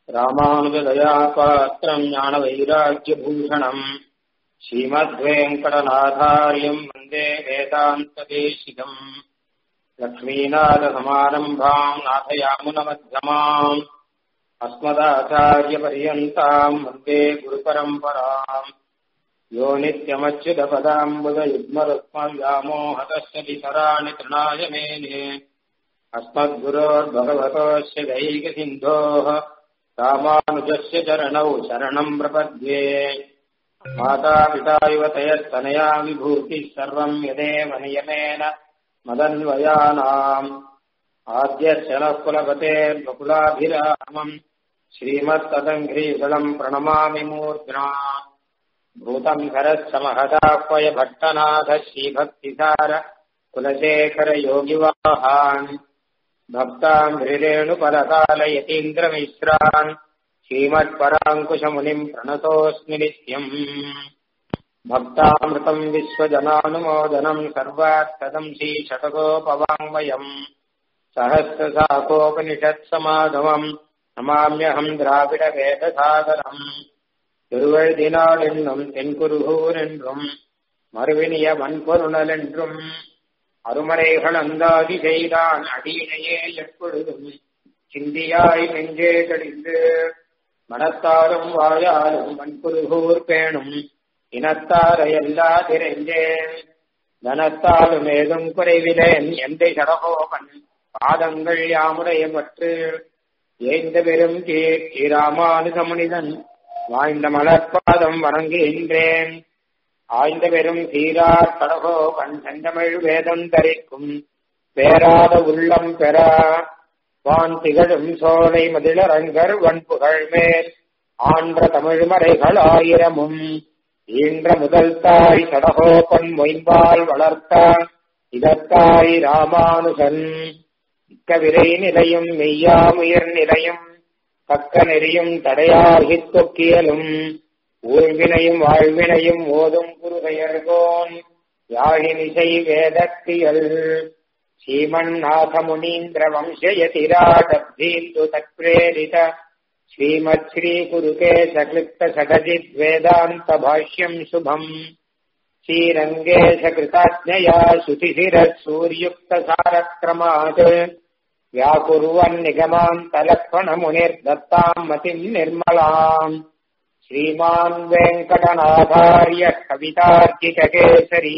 ராமானுஜதயாபாத்திரம் ஞானவைராக்கியபூஷணம் ஸ்ரீமத்வேங்கடநாதாரியம் வந்தே வேதாந்ததேசிகம் லக்ஷ்மீநாதசமாரம்பாம் நாथयामुनमध्यमाम् अस्मदाचार्यपर्यन्ताम् वन्दे गुरुपरम्पराम् यो नित्यमच्युतपदाम्बुदयुग्मरुक्मव्यामोहतस्य विसराणि तृणाय मेने अस्मद्गुरोर्भगवतोऽस्य दैकसिन्धोः रामानुजस्य चरणौ शरणम् प्रपद्ये मातापिता युवतयस्तनया विभूतिः सर्वम् यदेव नियमेन मदन्वयानाम् आद्यस्य नः कुलपतेर्बकुलाभिरामम् श्रीमत्तदङ्घ्रीफलम् प्रणमामि मूर्ध्ना भूतम् करस्य महदाह्वय भट्टनाथ श्रीभक्तिसार कुलशेखर योगिवाहान् भक्ताम् हृरेणुपदकालयतीन्द्रमिश्रान् श्रीमत्पराङ्कुशमुनिम् प्रणतोऽस्मि नित्यम् भक्तामृतम् विश्वजनानुमोदनम् सर्वात्तदम् श्रीषटकोपवाङ्मयम् सहस्रशाकोपनिषत्समागमम् நமாமியகம் திராவிட வேதசாகரம் திருவழுதினாள் என்னும் தென்குருகூர் என்றும் மறுவினிய வன்பொருணல் என்றும் அருமறைகள் அந்தாதி செய்தான் அடியினையே எப்பொழுதும் சிந்தியாய் நெஞ்சே கடிந்து மனத்தாரும் வாயாலும் வன்புருகூர் பேணும் இனத்தார எல்லா திரைஞ்சேன் தனத்தாலும் ஏதும் குறைவிலேன் எந்தை சடகோபன் பாதங்கள் யாமுடைய பற்று ஏந்த பெரும் கீர்த்தி ராமானுசமுனிதன் வாய்ந்த மலர்பாதம் வணங்குகின்றேன் ஆய்ந்த பெரும் சீரார் கடகோ கண் செந்தமிழ் வேதம் தரிக்கும் பேராத உள்ளம் பெறா வான் திகழும் சோலை மதிலரங்கர் வன்புகழ் மேல் ஆன்ற தமிழ் மறைகள் ஆயிரமும் ஈன்ற முதல் தாய் சடகோபன் மொயம்பால் வளர்த்த இதத்தாய் ராமானுசன் மிக்க விரை நிலையும் மெய்யாமுயர் நிலையும் பக்க நெறியும் தடையாகித் தொக்கியலும் ஊழ்வினையும் வாழ்வினையும் ஓதும் குருகையர்கோன் யாழினிசை வேதத்தியல் ஸ்ரீமன்னாத முனீந்திர வம்சயதிராடப்தீந்து தத்பிரேரித ஸ்ரீமத் ஸ்ரீ குருகே சகிருப்த சகஜித் வேதாந்த பாஷ்யம் சுபம் श्रीरङ्गेश कृताज्ञया शुचिशिरः सूर्युक्तसारक्रमात् व्याकुर्वन्निगमान्तलक्ष्मणमुनिर्दत्ताम् मतिम् निर्मलाम् श्रीमान् वेङ्कटनाथार्य कवितार्किककेसरी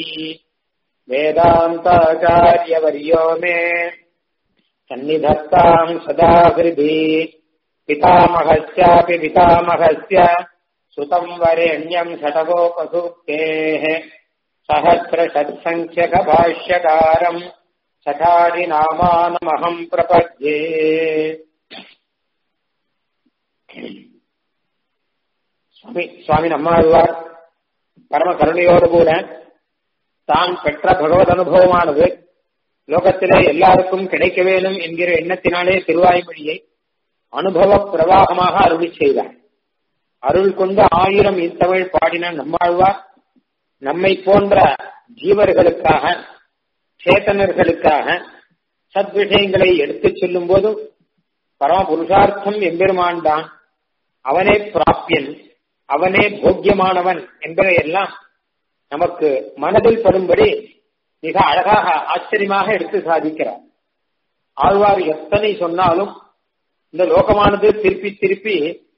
वेदान्ताचार्यवर्यो मे सन्निधत्ताम् सदा हृदि पितामहस्यापि पितामहस्य सुतम् वरेण्यम् षटगोपसूक्तेः सहस्रषट्सङ्ख्यकभाष्यकारम् சட்டாரிநாமானமகம் பிரபத்யே சுவாமி சுவாமி நம்மாழ்வார் பரம கருணையோடு கூட தான் பெற்ற பகவத் அனுபவமானது லோகத்திலே எல்லாருக்கும் கிடைக்க வேண்டும் என்கிற எண்ணத்தினாலே திருவாய்மொழியை அனுபவ பிரவாகமாக அருளி செய்தார் அருள் கொண்டு ஆயிரம் இத்தமிழ் பாடின நம்மாழ்வார் நம்மை போன்ற ஜீவர்களுக்காக சேத்தனர்களுக்காக சத் விஷயங்களை எடுத்துச் சொல்லும் போது பரம புருஷார்த்தம் எம்பெருமான் தான் அவனே பிராப்பியன் அவனே போக்கியமானவன் என்பதை எல்லாம் நமக்கு மனதில் படும்படி மிக அழகாக ஆச்சரியமாக எடுத்து சாதிக்கிறார் ஆழ்வார் எத்தனை சொன்னாலும் இந்த லோகமானது திருப்பி திருப்பி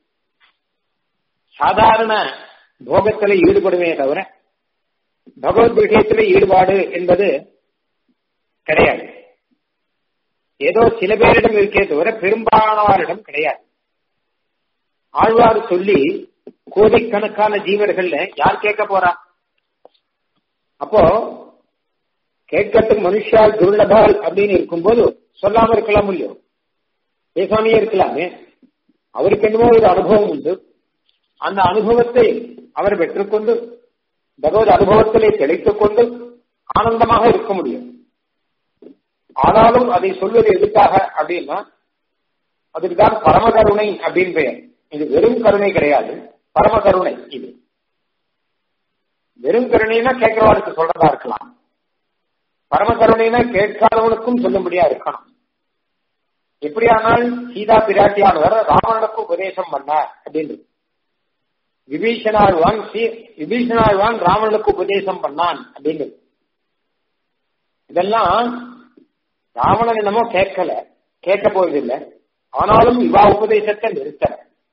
சாதாரண போகத்தில் ஈடுபடுமே தவிர பகவத் விஷயத்தில் ஈடுபாடு என்பது கிடையாது ஏதோ சில பேரிடம் இருக்கே தவிர பெரும்பாலானவரிடம் கிடையாது ஆழ்வார் சொல்லி கோடிக்கணக்கான ஜீவர்கள்ல யார் கேட்க போறா அப்போ கேட்கட்டும் மனுஷால் துர்லபால் அப்படின்னு இருக்கும்போது சொல்லாம இருக்கலாம் இல்லையோ பேசாமையே இருக்கலாமே அவருக்கு என்னமோ ஒரு அனுபவம் உண்டு அந்த அனுபவத்தை அவர் பெற்றுக்கொண்டு பகவத் அனுபவத்திலே தெளித்துக் கொண்டு ஆனந்தமாக இருக்க முடியும் ஆனாலும் அதை சொல்வது எதுக்காக அப்படின்னா அதுக்குதான் பரமகருணை அப்படின்னு பெயர் இது வெறும் கருணை கிடையாது பரம கருணை இது வெறும் கருணைனா கேட்கிறவனுக்கு சொல்றதா இருக்கலாம் பரம கருணைனா கேட்காதவனுக்கும் சொல்லும்படியா இருக்கணும் எப்படியானால் சீதா பிராட்டியானவர் ராவணனுக்கு உபதேசம் பண்ணார் அப்படின்னு விபீஷணாழ்வான் விபீஷணாழ்வான் ராவணனுக்கு உபதேசம் பண்ணான் அப்படின்னு இதெல்லாம் ராவணன் என்னமோ கேட்கல கேட்க போவதில்லை ஆனாலும் இவா உபதேசத்தை நிறுத்தல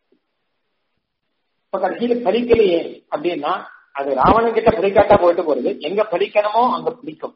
இப்ப கடைசியில பலிக்கலையே அப்படின்னா அது ராவணன் கிட்ட பிடிக்காட்டா போயிட்டு போறது எங்க பலிக்கணுமோ அங்க பிடிக்கும்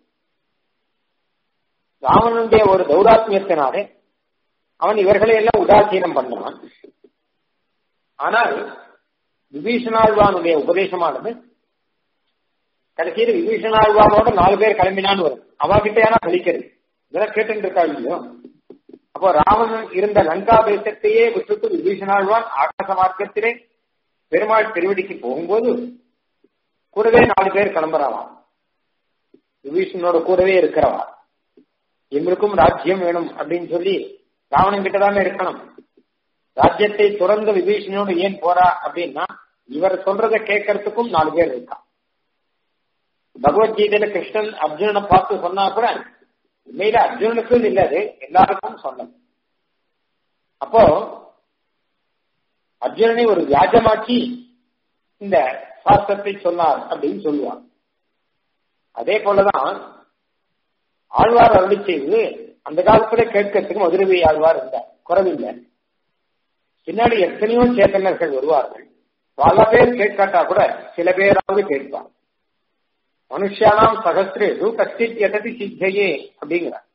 ராவணனுடைய ஒரு தௌராத்மியத்தினாலே அவன் இவர்களை எல்லாம் உதாசீனம் பண்ணான் ஆனால் விபீஷணாழ்வானுடைய உபதேசமானது கடைசியில் விபீஷணாழ்வானோட நாலு பேர் கிளம்பினான்னு வரும் அவ கிட்ட ஏன்னா பலிக்கிறது இதெல்லாம் கேட்டு இருக்கா இல்லையோ அப்போ ராவணன் இருந்த லங்கா தேசத்தையே விட்டுட்டு விபீஷணாழ்வான் ஆகாச மார்க்கத்திலே பெருமாள் திருவடிக்கு போகும்போது கூடவே நாலு பேர் கிளம்புறவா விபீஷனோட கூடவே இருக்கிறவா எங்களுக்கும் ராஜ்யம் வேணும் அப்படின்னு சொல்லி ராவணன் கிட்ட தானே இருக்கணும் ராஜ்யத்தை துறந்த விபீஷனோடு ஏன் போறா அப்படின்னா இவர் சொல்றதை கேட்கறதுக்கும் நாலு பேர் இருக்கா பகவத்கீதையில கிருஷ்ணன் அர்ஜுனனை பார்த்து சொன்னா கூட உண்மையில அர்ஜுனனுக்கு இல்ல அது எல்லாருக்கும் சொன்னது அப்போ அர்ஜுனனை ஒரு வியாஜமாக்கி இந்த சாஸ்திரத்தை சொன்னார் அப்படின்னு சொல்லுவான் அதே போலதான் ஆழ்வார் அருளி செய்து அந்த காலத்துல கேட்கறதுக்கு மதுரவி ஆழ்வார் இருந்தார் குறவில்லை பின்னாடி எத்தனையோ சேத்தனர்கள் வருவார்கள் பல பேர் கேட்காட்டா கூட சில பேராவது கேட்பார் மனுஷானாம் சகஸ்திரேது கஷ்டித் எததி சித்தையே அப்படிங்கிறார்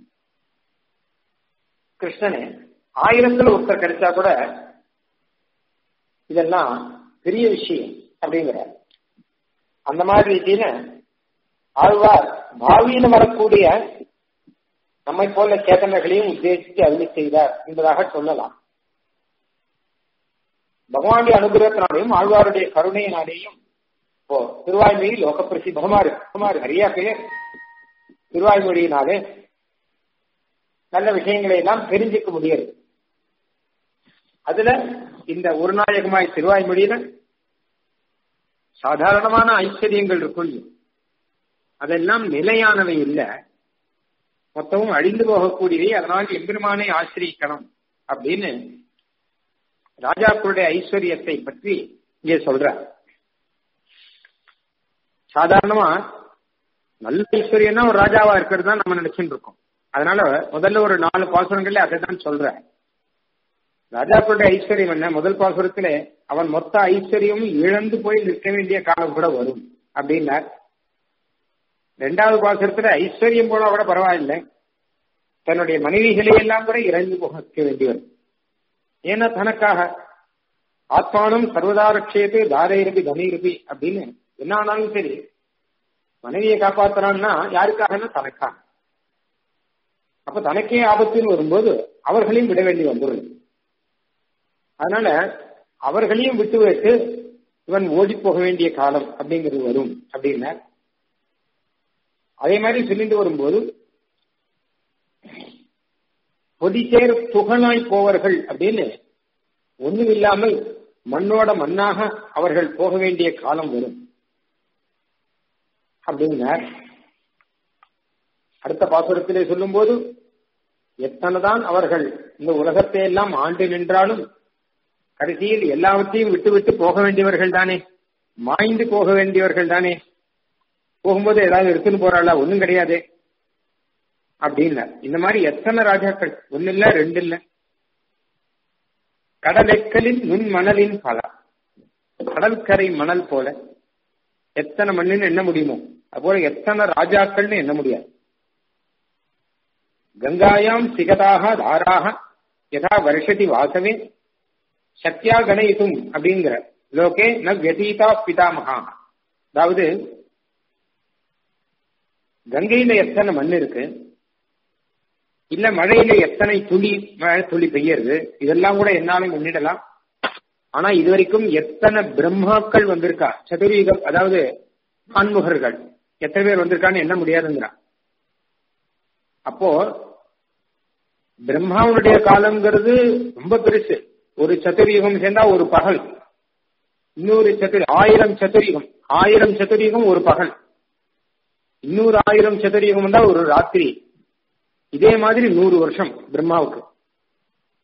கிருஷ்ணனே ஆயிரத்துல ஒருத்தர் கிடைச்சா கூட இதெல்லாம் பெரிய விஷயம் அப்படிங்கிறார் அந்த மாதிரி ரீதியில ஆழ்வார் பாவியில வரக்கூடிய நம்மை போல சேத்தனர்களையும் உத்தேசித்து அருளி செய்தார் என்பதாக சொல்லலாம் பகவானுடைய அனுகிரகத்தினாலேயும் ஆழ்வாருடைய கருணையினாலேயும் இப்போ திருவாய்மொழி லோக பிரசித்தமா இருக்குமா நிறைய பேர் திருவாய்மொழியினாலே நல்ல விஷயங்களை எல்லாம் தெரிஞ்சுக்க முடியாது அதுல இந்த ஒரு நாயகமாய் திருவாய்மொழியில சாதாரணமான ஐஸ்வர்யங்கள் இருக்கும் அதெல்லாம் நிலையானவை இல்லை மொத்தமும் அழிந்து போகக்கூடியவை அதனால் எம்பெருமானை ஆசிரியக்கணும் அப்படின்னு ராஜாக்களுடைய ஐஸ்வர்யத்தை பற்றி இங்கே சொல்ற சாதாரணமா நல்ல ஐஸ்வர்யம்னா ஒரு ராஜாவா இருக்கிறது தான் நம்ம நினைச்சுட்டு இருக்கோம் அதனால முதல்ல ஒரு நாலு பாசுரங்கள்ல அதை தான் சொல்ற ராஜாக்களுடைய ஐஸ்வர்யம் என்ன முதல் பாசுரத்துல அவன் மொத்த ஐஸ்வர்யமும் இழந்து போய் நிற்க வேண்டிய காலம் கூட வரும் அப்படின்னார் ரெண்டாவது பாசுரத்துல ஐஸ்வர்யம் போனா கூட பரவாயில்லை தன்னுடைய மனைவிகளை எல்லாம் கூட இறந்து போக வேண்டியவர் ஏன்னா தனக்காக ஆத்மானம் சர்வதாரட்சியத்து தாரைரபி தனிரபி அப்படின்னு என்ன ஆனாலும் சரி மனைவியை காப்பாத்துறான்னா யாருக்காகனா தனக்காக அப்ப தனக்கே ஆபத்துன்னு வரும்போது அவர்களையும் விட வேண்டி வந்துடும் அதனால அவர்களையும் விட்டு விட்டு இவன் ஓடி போக வேண்டிய காலம் அப்படிங்கிறது வரும் அப்படின்னா அதே மாதிரி சொல்லிட்டு வரும்போது பொதிசேர் புகழாய் போவர்கள் அப்படின்னு ஒண்ணும் இல்லாமல் மண்ணோட மண்ணாக அவர்கள் போக வேண்டிய காலம் வரும் அப்படின்னார் அடுத்த பாசுரத்திலே சொல்லும்போது எத்தனைதான் அவர்கள் இந்த உலகத்தை எல்லாம் ஆண்டு நின்றாலும் கடைசியில் எல்லாவற்றையும் விட்டு விட்டு போக வேண்டியவர்கள் தானே மாய்ந்து போக வேண்டியவர்கள் தானே போகும்போது ஏதாவது எடுத்துன்னு போறாளா ஒண்ணும் கிடையாது அப்படின்னா இந்த மாதிரி எத்தனை ராஜாக்கள் ஒன்னு இல்ல ரெண்டு இல்ல கடலெக்கலின் நுண் மணலின் பல கடற்கரை மணல் போல எத்தனை மண்ணுன்னு எண்ண முடியுமோ அதுபோல எத்தனை ராஜாக்கள்னு எண்ண முடியாது கங்காயாம் சிகதாக தாராக யதா வருஷதி வாசவே சக்தியா கணயித்தும் அப்படிங்கிற லோகே ந வியதீதா பிதாமகா அதாவது கங்கையில எத்தனை மண் இருக்கு இல்ல மழையில எத்தனை துளி மழை துளி பெய்யறது இதெல்லாம் கூட என்னாலும் முன்னிடலாம் ஆனா இது வரைக்கும் எத்தனை பிரம்மாக்கள் வந்திருக்கா சதுர்யுகம் அதாவது ஆன்முகர்கள் எத்தனை பேர் வந்திருக்கான்னு எண்ண முடியாதுங்கிறான் அப்போ பிரம்மாவுடைய காலங்கிறது ரொம்ப பெருசு ஒரு சதுர்யுகம் சேர்ந்தா ஒரு பகல் இன்னொரு சதுர் ஆயிரம் சதுர்யுகம் ஆயிரம் சதுர்யுகம் ஒரு பகல் இன்னொரு ஆயிரம் சதுர்யுகம் தான் ஒரு ராத்திரி இதே மாதிரி நூறு வருஷம் பிரம்மாவுக்கு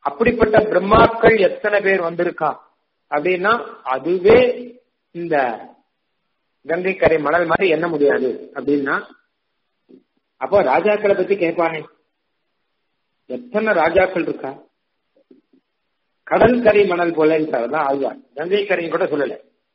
அப்படிப்பட்ட பிரம்மாக்கள் எத்தனை பேர் வந்திருக்கா அப்படின்னா அதுவே இந்த கங்கை கரை மணல் மாதிரி எண்ண முடியாது அப்படின்னா அப்போ ராஜாக்களை பத்தி கேட்பானே எத்தனை ராஜாக்கள் இருக்கா கடல் கரை மணல் போலன்றதான் ஆழ்வார் கங்கை கரையும் கூட சொல்லல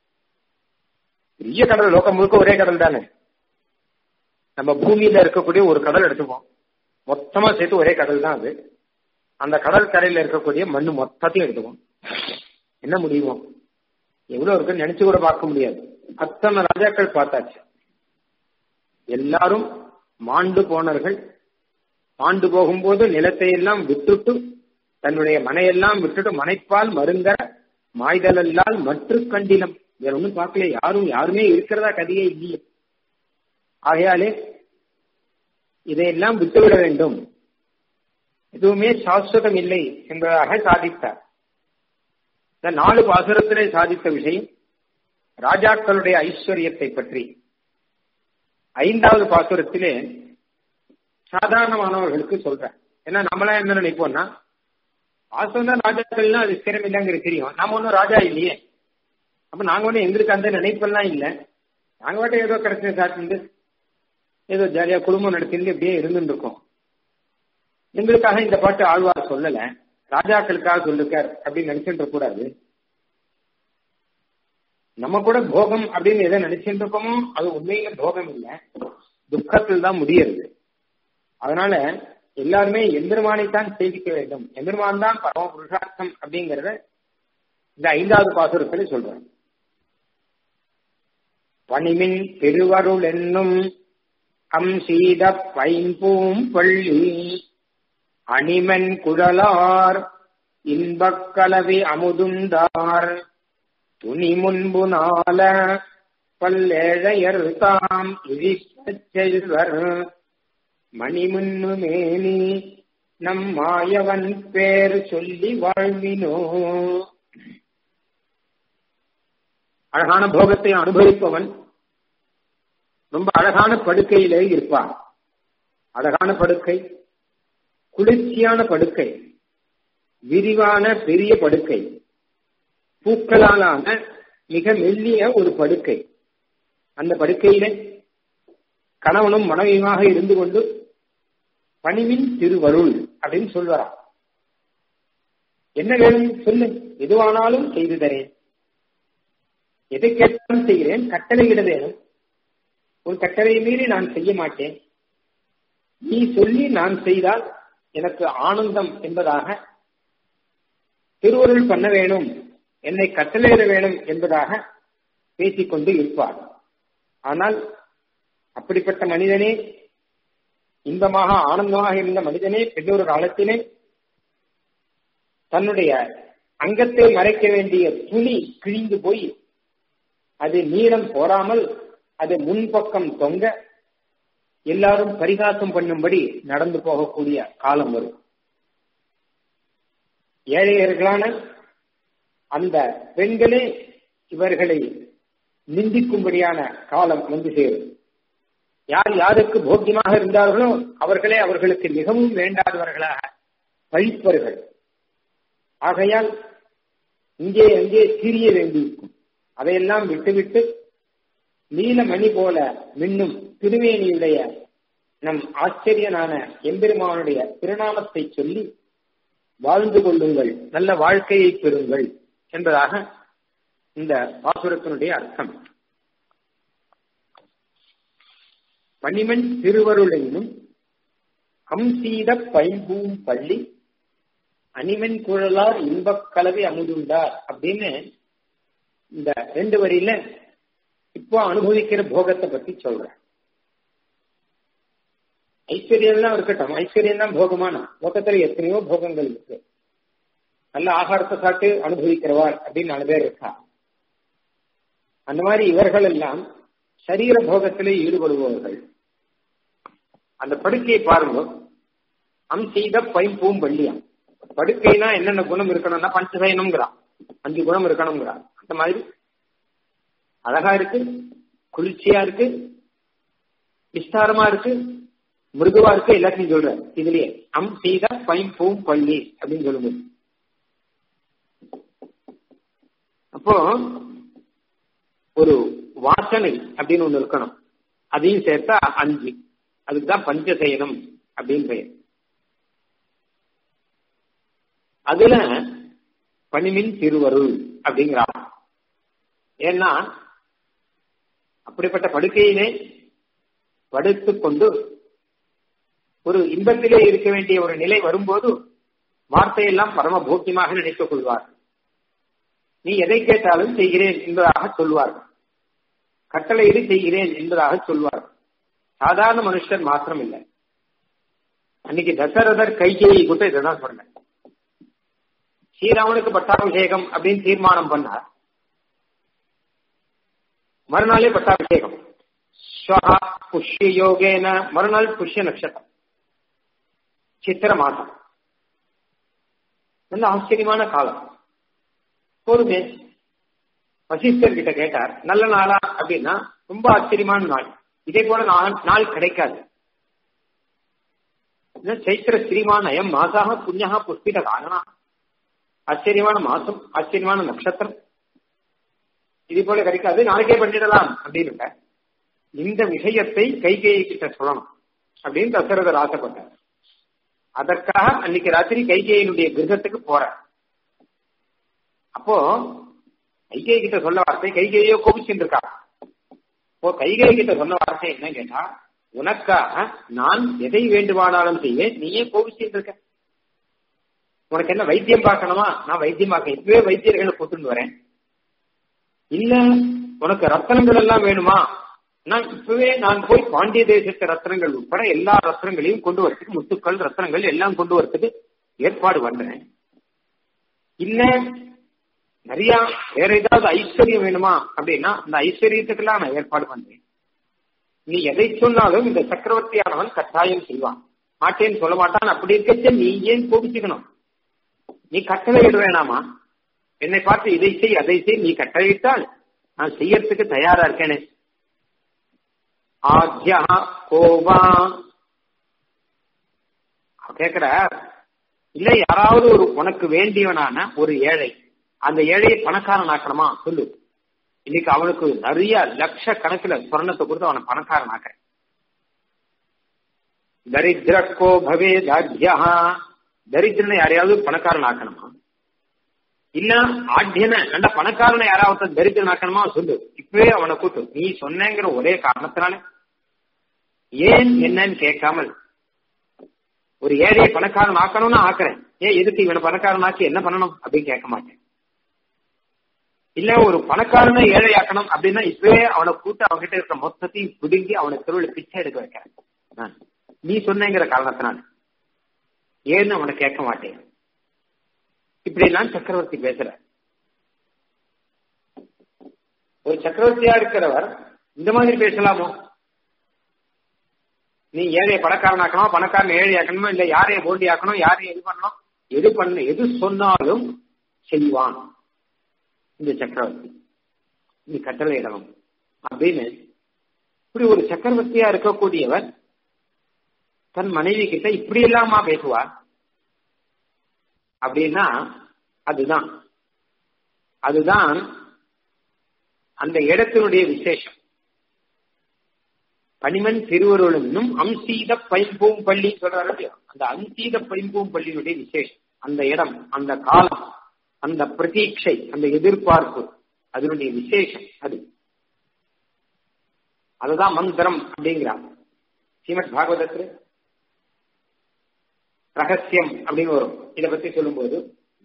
பெரிய கடல் லோகம் முழுக்க ஒரே கடல் தானே நம்ம பூமியில இருக்கக்கூடிய ஒரு கடல் எடுத்துப்போம் மொத்தமா சேர்த்து ஒரே கடல் தான் அது அந்த கடல் கரையில இருக்கக்கூடிய மண்ணு மொத்தத்தையும் எடுத்துப்போம் என்ன முடியுமோ எவ்வளவு இருக்குன்னு நினைச்சு கூட பார்க்க முடியாது அத்தனை ராஜாக்கள் பார்த்தாச்சு எல்லாரும் மாண்டு போனவர்கள் மாண்டு போகும்போது நிலத்தை எல்லாம் விட்டுட்டு தன்னுடைய மனையெல்லாம் விட்டுட்டு மனைப்பால் மருங்கர மாய்தலல்லால் மற்ற கண்டிலம் வேற ஒன்றும் பார்க்கல யாரும் யாருமே இருக்கிறதா கதையே இல்லையே ஆகையாலே இதையெல்லாம் விட்டுவிட வேண்டும் எதுவுமே சாஸ்வதம் இல்லை என்பதாக சாதித்தார் இந்த நாலு பாசுரத்திலே சாதித்த விஷயம் ராஜாக்களுடைய ஐஸ்வர்யத்தை பற்றி ஐந்தாவது பாசுரத்திலே சாதாரணமானவர்களுக்கு சொல்றேன் ஏன்னா நம்மளா என்ன நினைப்போம்னா வாசம் ராஜாக்கள்னா அது ஸ்திரம் இல்லைங்கிறது தெரியும் நாம ஒன்றும் ராஜா இல்லையே அப்ப நாங்க ஒன்றும் எங்களுக்கு அந்த நினைப்பெல்லாம் இல்லை நாங்க மட்டும் ஏதோ கிடைச்ச சாப்பிட்டு ஏதோ ஜாலியா குடும்பம் நடத்திட்டு இப்படியே இருந்துட்டு இருக்கோம் எங்களுக்காக இந்த பாட்டு ஆழ்வார் சொல்லல ராஜாக்களுக்காக சொல்லிருக்கார் அப்படின்னு நினைச்சுட்டு கூடாது நம்ம கூட போகம் அப்படின்னு எதை நினைச்சுட்டு இருக்கோமோ அது உண்மையில போகம் இல்லை துக்கத்தில் தான் முடியறது அதனால எல்லாருமே எம்பெருமானைத்தான் சேவிக்க வேண்டும் எம்பெருமான் தான் பரம புருஷார்த்தம் அப்படிங்கறத இந்த ஐந்தாவது பாசுரத்தில் சொல்றேன் பணிமின் திருவருள் என்னும் அம் சீத பைம்பூம் பள்ளி அணிமன் குழலார் இன்பக் கலவி அமுதுந்தார் துணி முன்பு நாள பல்லேழையர் தாம் இழிக்கச் செல்வர் மணிமுன்னு மேனி நம் மாயவன் பேர் சொல்லி வாழ்வினோ அழகான போகத்தை அனுபவிப்பவன் ரொம்ப அழகான படுக்கையிலே இருப்பான் அழகான படுக்கை குளிர்ச்சியான படுக்கை விரிவான பெரிய படுக்கை பூக்களாலான மிக மெல்லிய ஒரு படுக்கை அந்த படுக்கையில கணவனும் மனைவியுமாக இருந்து கொண்டு பணிவின் திருவருள் அப்படின்னு சொல்வாராம் என்ன வேணும் சொல்லு எதுவானாலும் செய்து தரேன் எதை கேட்டாலும் செய்கிறேன் கட்டளையிட வேணும் உன் கட்டளை மீறி நான் செய்ய மாட்டேன் நீ சொல்லி நான் செய்தால் எனக்கு ஆனந்தம் என்பதாக திருவருள் பண்ண வேணும் என்னை கட்டளையிட வேணும் என்பதாக பேசிக்கொண்டு இருப்பார் ஆனால் அப்படிப்பட்ட மனிதனே இன்பமாக ஆனந்தமாக இருந்த மனிதனே பெண்ணொரு காலத்திலே தன்னுடைய அங்கத்தை மறைக்க வேண்டிய துணி கிழிந்து போய் அது நீளம் போராமல் அது முன்பக்கம் தொங்க எல்லாரும் பரிகாசம் பண்ணும்படி நடந்து போகக்கூடிய காலம் வரும் ஏழையர்களான அந்த பெண்களே இவர்களை நிந்திக்கும்படியான காலம் வந்து சேரும் யார் யாருக்கு போக்கியமாக இருந்தார்களோ அவர்களே அவர்களுக்கு மிகவும் வேண்டாதவர்களாக பழிப்பர்கள் ஆகையால் இங்கே அங்கே திரிய வேண்டியிருக்கும் அதையெல்லாம் விட்டுவிட்டு நீலமணி போல மின்னும் திருவேணியுடைய நம் ஆச்சரியனான எம்பெருமானுடைய திருநாமத்தை சொல்லி வாழ்ந்து கொள்ளுங்கள் நல்ல வாழ்க்கையை பெறுங்கள் என்பதாக இந்த பாசுரத்தினுடைய அர்த்தம் பனிமன் திருவருளையும் அம்சீத பைம்பூம் பள்ளி அனிமன் குழலார் இன்பக் கலவை அமுதுண்டார் அப்படின்னு இந்த ரெண்டு வரியில இப்போ அனுபவிக்கிற போகத்தை பத்தி சொல்றேன் ஐஸ்வர்யம் தான் இருக்கட்டும் ஐஸ்வர்யம் தான் போகமானா மொத்தத்துல எத்தனையோ போகங்கள் இருக்கு நல்ல ஆகாரத்தை சாப்பிட்டு அனுபவிக்கிறவார் அப்படின்னு நாலு பேர் இருக்கா அந்த மாதிரி இவர்கள் எல்லாம் சரீர போகத்திலே ஈடுபடுபவர்கள் அந்த படுக்கையை பாருங்க அம் செய்த பைம்பூம் வள்ளியாம் படுக்கைனா என்னென்ன குணம் இருக்கணும்னா பஞ்சசயனம்ங்கிறான் அஞ்சு குணம் இருக்கணுங்கிறான் அந்த மாதிரி அழகா இருக்கு குளிர்ச்சியா இருக்கு விஸ்தாரமா இருக்கு மிருதுவா இருக்கு எல்லாத்தையும் சொல்ற இதுலயே அம் செய்த பைம்பூம் பள்ளி அப்படின்னு சொல்லும்போது அப்போ ஒரு வாசனை அப்படின்னு ஒண்ணு இருக்கணும் அதையும் சேர்த்தா அஞ்சு அதுக்குதான் பஞ்சசயனம் அப்படின்னு பெயர் அதுல பனிமின் திருவருள் அப்படிங்கிறார் ஏன்னா அப்படிப்பட்ட படுக்கையிலே படுத்துக் கொண்டு ஒரு இன்பத்திலே இருக்க வேண்டிய ஒரு நிலை வரும்போது வார்த்தையெல்லாம் பரம போக்கியமாக நினைத்துக் கொள்வார் நீ எதை கேட்டாலும் செய்கிறேன் என்பதாக சொல்வார்கள் கட்டளையிடு செய்கிறேன் என்பதாக சொல்வார் சாதாரண மனுஷன் மாத்திரம் இல்லை அன்னைக்கு தசரதர் கைகேயை கூட இதான் சொன்னேன் ஸ்ரீராமனுக்கு பட்டாபிஷேகம் அப்படின்னு தீர்மானம் பண்ணார் மறுநாளே பட்டாபிஷேகம் ஸ்வஹா புஷ்ய யோகேன மறுநாள் புஷ்ய நட்சத்திரம் சித்திர மாசம் நல்ல ஆச்சரியமான காலம் போதுமே வசிஷ்டர் கிட்ட கேட்டார் நல்ல நாளா அப்படின்னா ரொம்ப ஆச்சரியமான நாள் இதே போல நாள் நாள் கிடைக்காது சைத்திர ஸ்ரீமான் அயம் மாசாக புண்ணியகா புஷ்பித காரணா ஆச்சரியமான மாசம் ஆச்சரியமான நட்சத்திரம் இது போல கிடைக்காது நாளைக்கே பண்ணிடலாம் அப்படின்னு இந்த விஷயத்தை கைகேயி கிட்ட சொல்லணும் அப்படின்னு தசரதர் ஆசைப்பட்டார் அதற்காக அன்னைக்கு ராத்திரி கைகேயினுடைய கிரகத்துக்கு போற அப்போ கைகேயி கிட்ட சொல்ல வார்த்தை கைகேயோ கோபிச்சுட்டு இருக்கா இப்போ கைகேயி கிட்ட சொன்ன வார்த்தை என்ன கேட்டா உனக்காக நான் எதை வேண்டுமானாலும் செய்வேன் நீயே கோபிச்சுட்டு இருக்க உனக்கு என்ன வைத்தியம் பார்க்கணுமா நான் வைத்தியம் பார்க்க இப்பவே வைத்தியர்களை கூட்டுன்னு வரேன் இல்ல உனக்கு ரத்தனங்கள் எல்லாம் வேணுமா நான் இப்பவே நான் போய் பாண்டிய தேசத்து ரத்னங்கள் உட்பட எல்லா ரத்னங்களையும் கொண்டு வரத்துக்கு முத்துக்கள் ரத்னங்கள் எல்லாம் கொண்டு வரத்துக்கு ஏற்பாடு பண்றேன் இல்ல நிறைய வேற ஏதாவது ஐஸ்வர்யம் வேணுமா அப்படின்னா அந்த ஐஸ்வர்யத்துக்கெல்லாம் நான் ஏற்பாடு பண்றேன் நீ எதை சொன்னாலும் இந்த சக்கரவர்த்தியானவன் கட்டாயம் செய்வான் மாட்டேன்னு சொல்ல மாட்டான் அப்படி இருக்கச்ச நீ ஏன் கோபிச்சுக்கணும் நீ கட்டளை இட வேணாமா என்னை பார்த்து இதை செய் அதை செய் நீ கட்டளையிட்டால் நான் செய்யறதுக்கு தயாரா இருக்கேனே ஆத்யா கோபா கேக்குற இல்ல யாராவது ஒரு உனக்கு வேண்டியவனான ஒரு ஏழை அந்த ஏழையை பணக்காரன் ஆக்கணுமா சொல்லு இன்னைக்கு அவனுக்கு நிறைய லட்ச கணக்குல சொர்ணத்தை கொடுத்து அவனை பணக்காரன் ஆக்க தரித்திரக்கோ பவே தாத்யா தரித்திரனை யாரையாவது பணக்காரன் ஆக்கணுமா இல்ல ஆட்யன நல்ல பணக்காரனை யாராவது தரித்திரன் ஆக்கணுமா சொல்லு இப்பவே அவனை கூட்டு நீ சொன்னேங்கிற ஒரே காரணத்தினால ஏன் என்னன்னு கேட்காமல் ஒரு ஏழையை பணக்காரன் ஆக்கணும்னு ஆக்குறேன் ஏன் எதுக்கு இவனை பணக்காரன் ஆக்கி என்ன பண்ணணும் அப்படின்னு கேட்க மாட்டேன் இல்ல ஒரு பணக்காரனை ஏழையாக்கணும் அப்படின்னா இப்பவே அவனை கூட்டு அவன்கிட்ட இருக்கிற மொத்தத்தையும் பிடுங்கி அவனை தெருவில் பிச்சை எடுக்க வைக்கிறேன் நீ சொன்னேங்கிற காரணத்தினால ஏன்னு அவனை கேட்க மாட்டேன் இப்படி எல்லாம் சக்கரவர்த்தி பேசுற ஒரு சக்கரவர்த்தியா இருக்கிறவர் இந்த மாதிரி பேசலாமோ நீ ஏழைய பணக்காரன் ஆக்கணும் பணக்காரன் ஏழை ஆக்கணுமோ இல்ல யாரைய போண்டி ஆக்கணும் யாரையும் எது பண்ணணும் எது பண்ண எது சொன்னாலும் செய்வான் இந்த சக்கரவர்த்தி நீ கட்டளை இடணும் அப்படின்னு இப்படி ஒரு சக்கரவர்த்தியா இருக்கக்கூடியவர் தன் மனைவி கிட்ட இப்படி இல்லாமா பேசுவார் அப்படின்னா அதுதான் அதுதான் அந்த இடத்தினுடைய விசேஷம் பனிமன் திருவருளும் அம்சீத பைம்பூம் பள்ளி சொல்றாரு அந்த அம்சீத பைம்பூம் பள்ளியினுடைய விசேஷம் அந்த இடம் அந்த காலம் அந்த பிரதீட்சை அந்த எதிர்பார்ப்பு அதனுடைய விசேஷம் அது அதுதான் மந்திரம் அப்படிங்கிறாங்க ஸ்ரீமத் பாகவதத்துல ரகசியம் அப்படின்னு வரும் இதை பத்தி சொல்லும்போது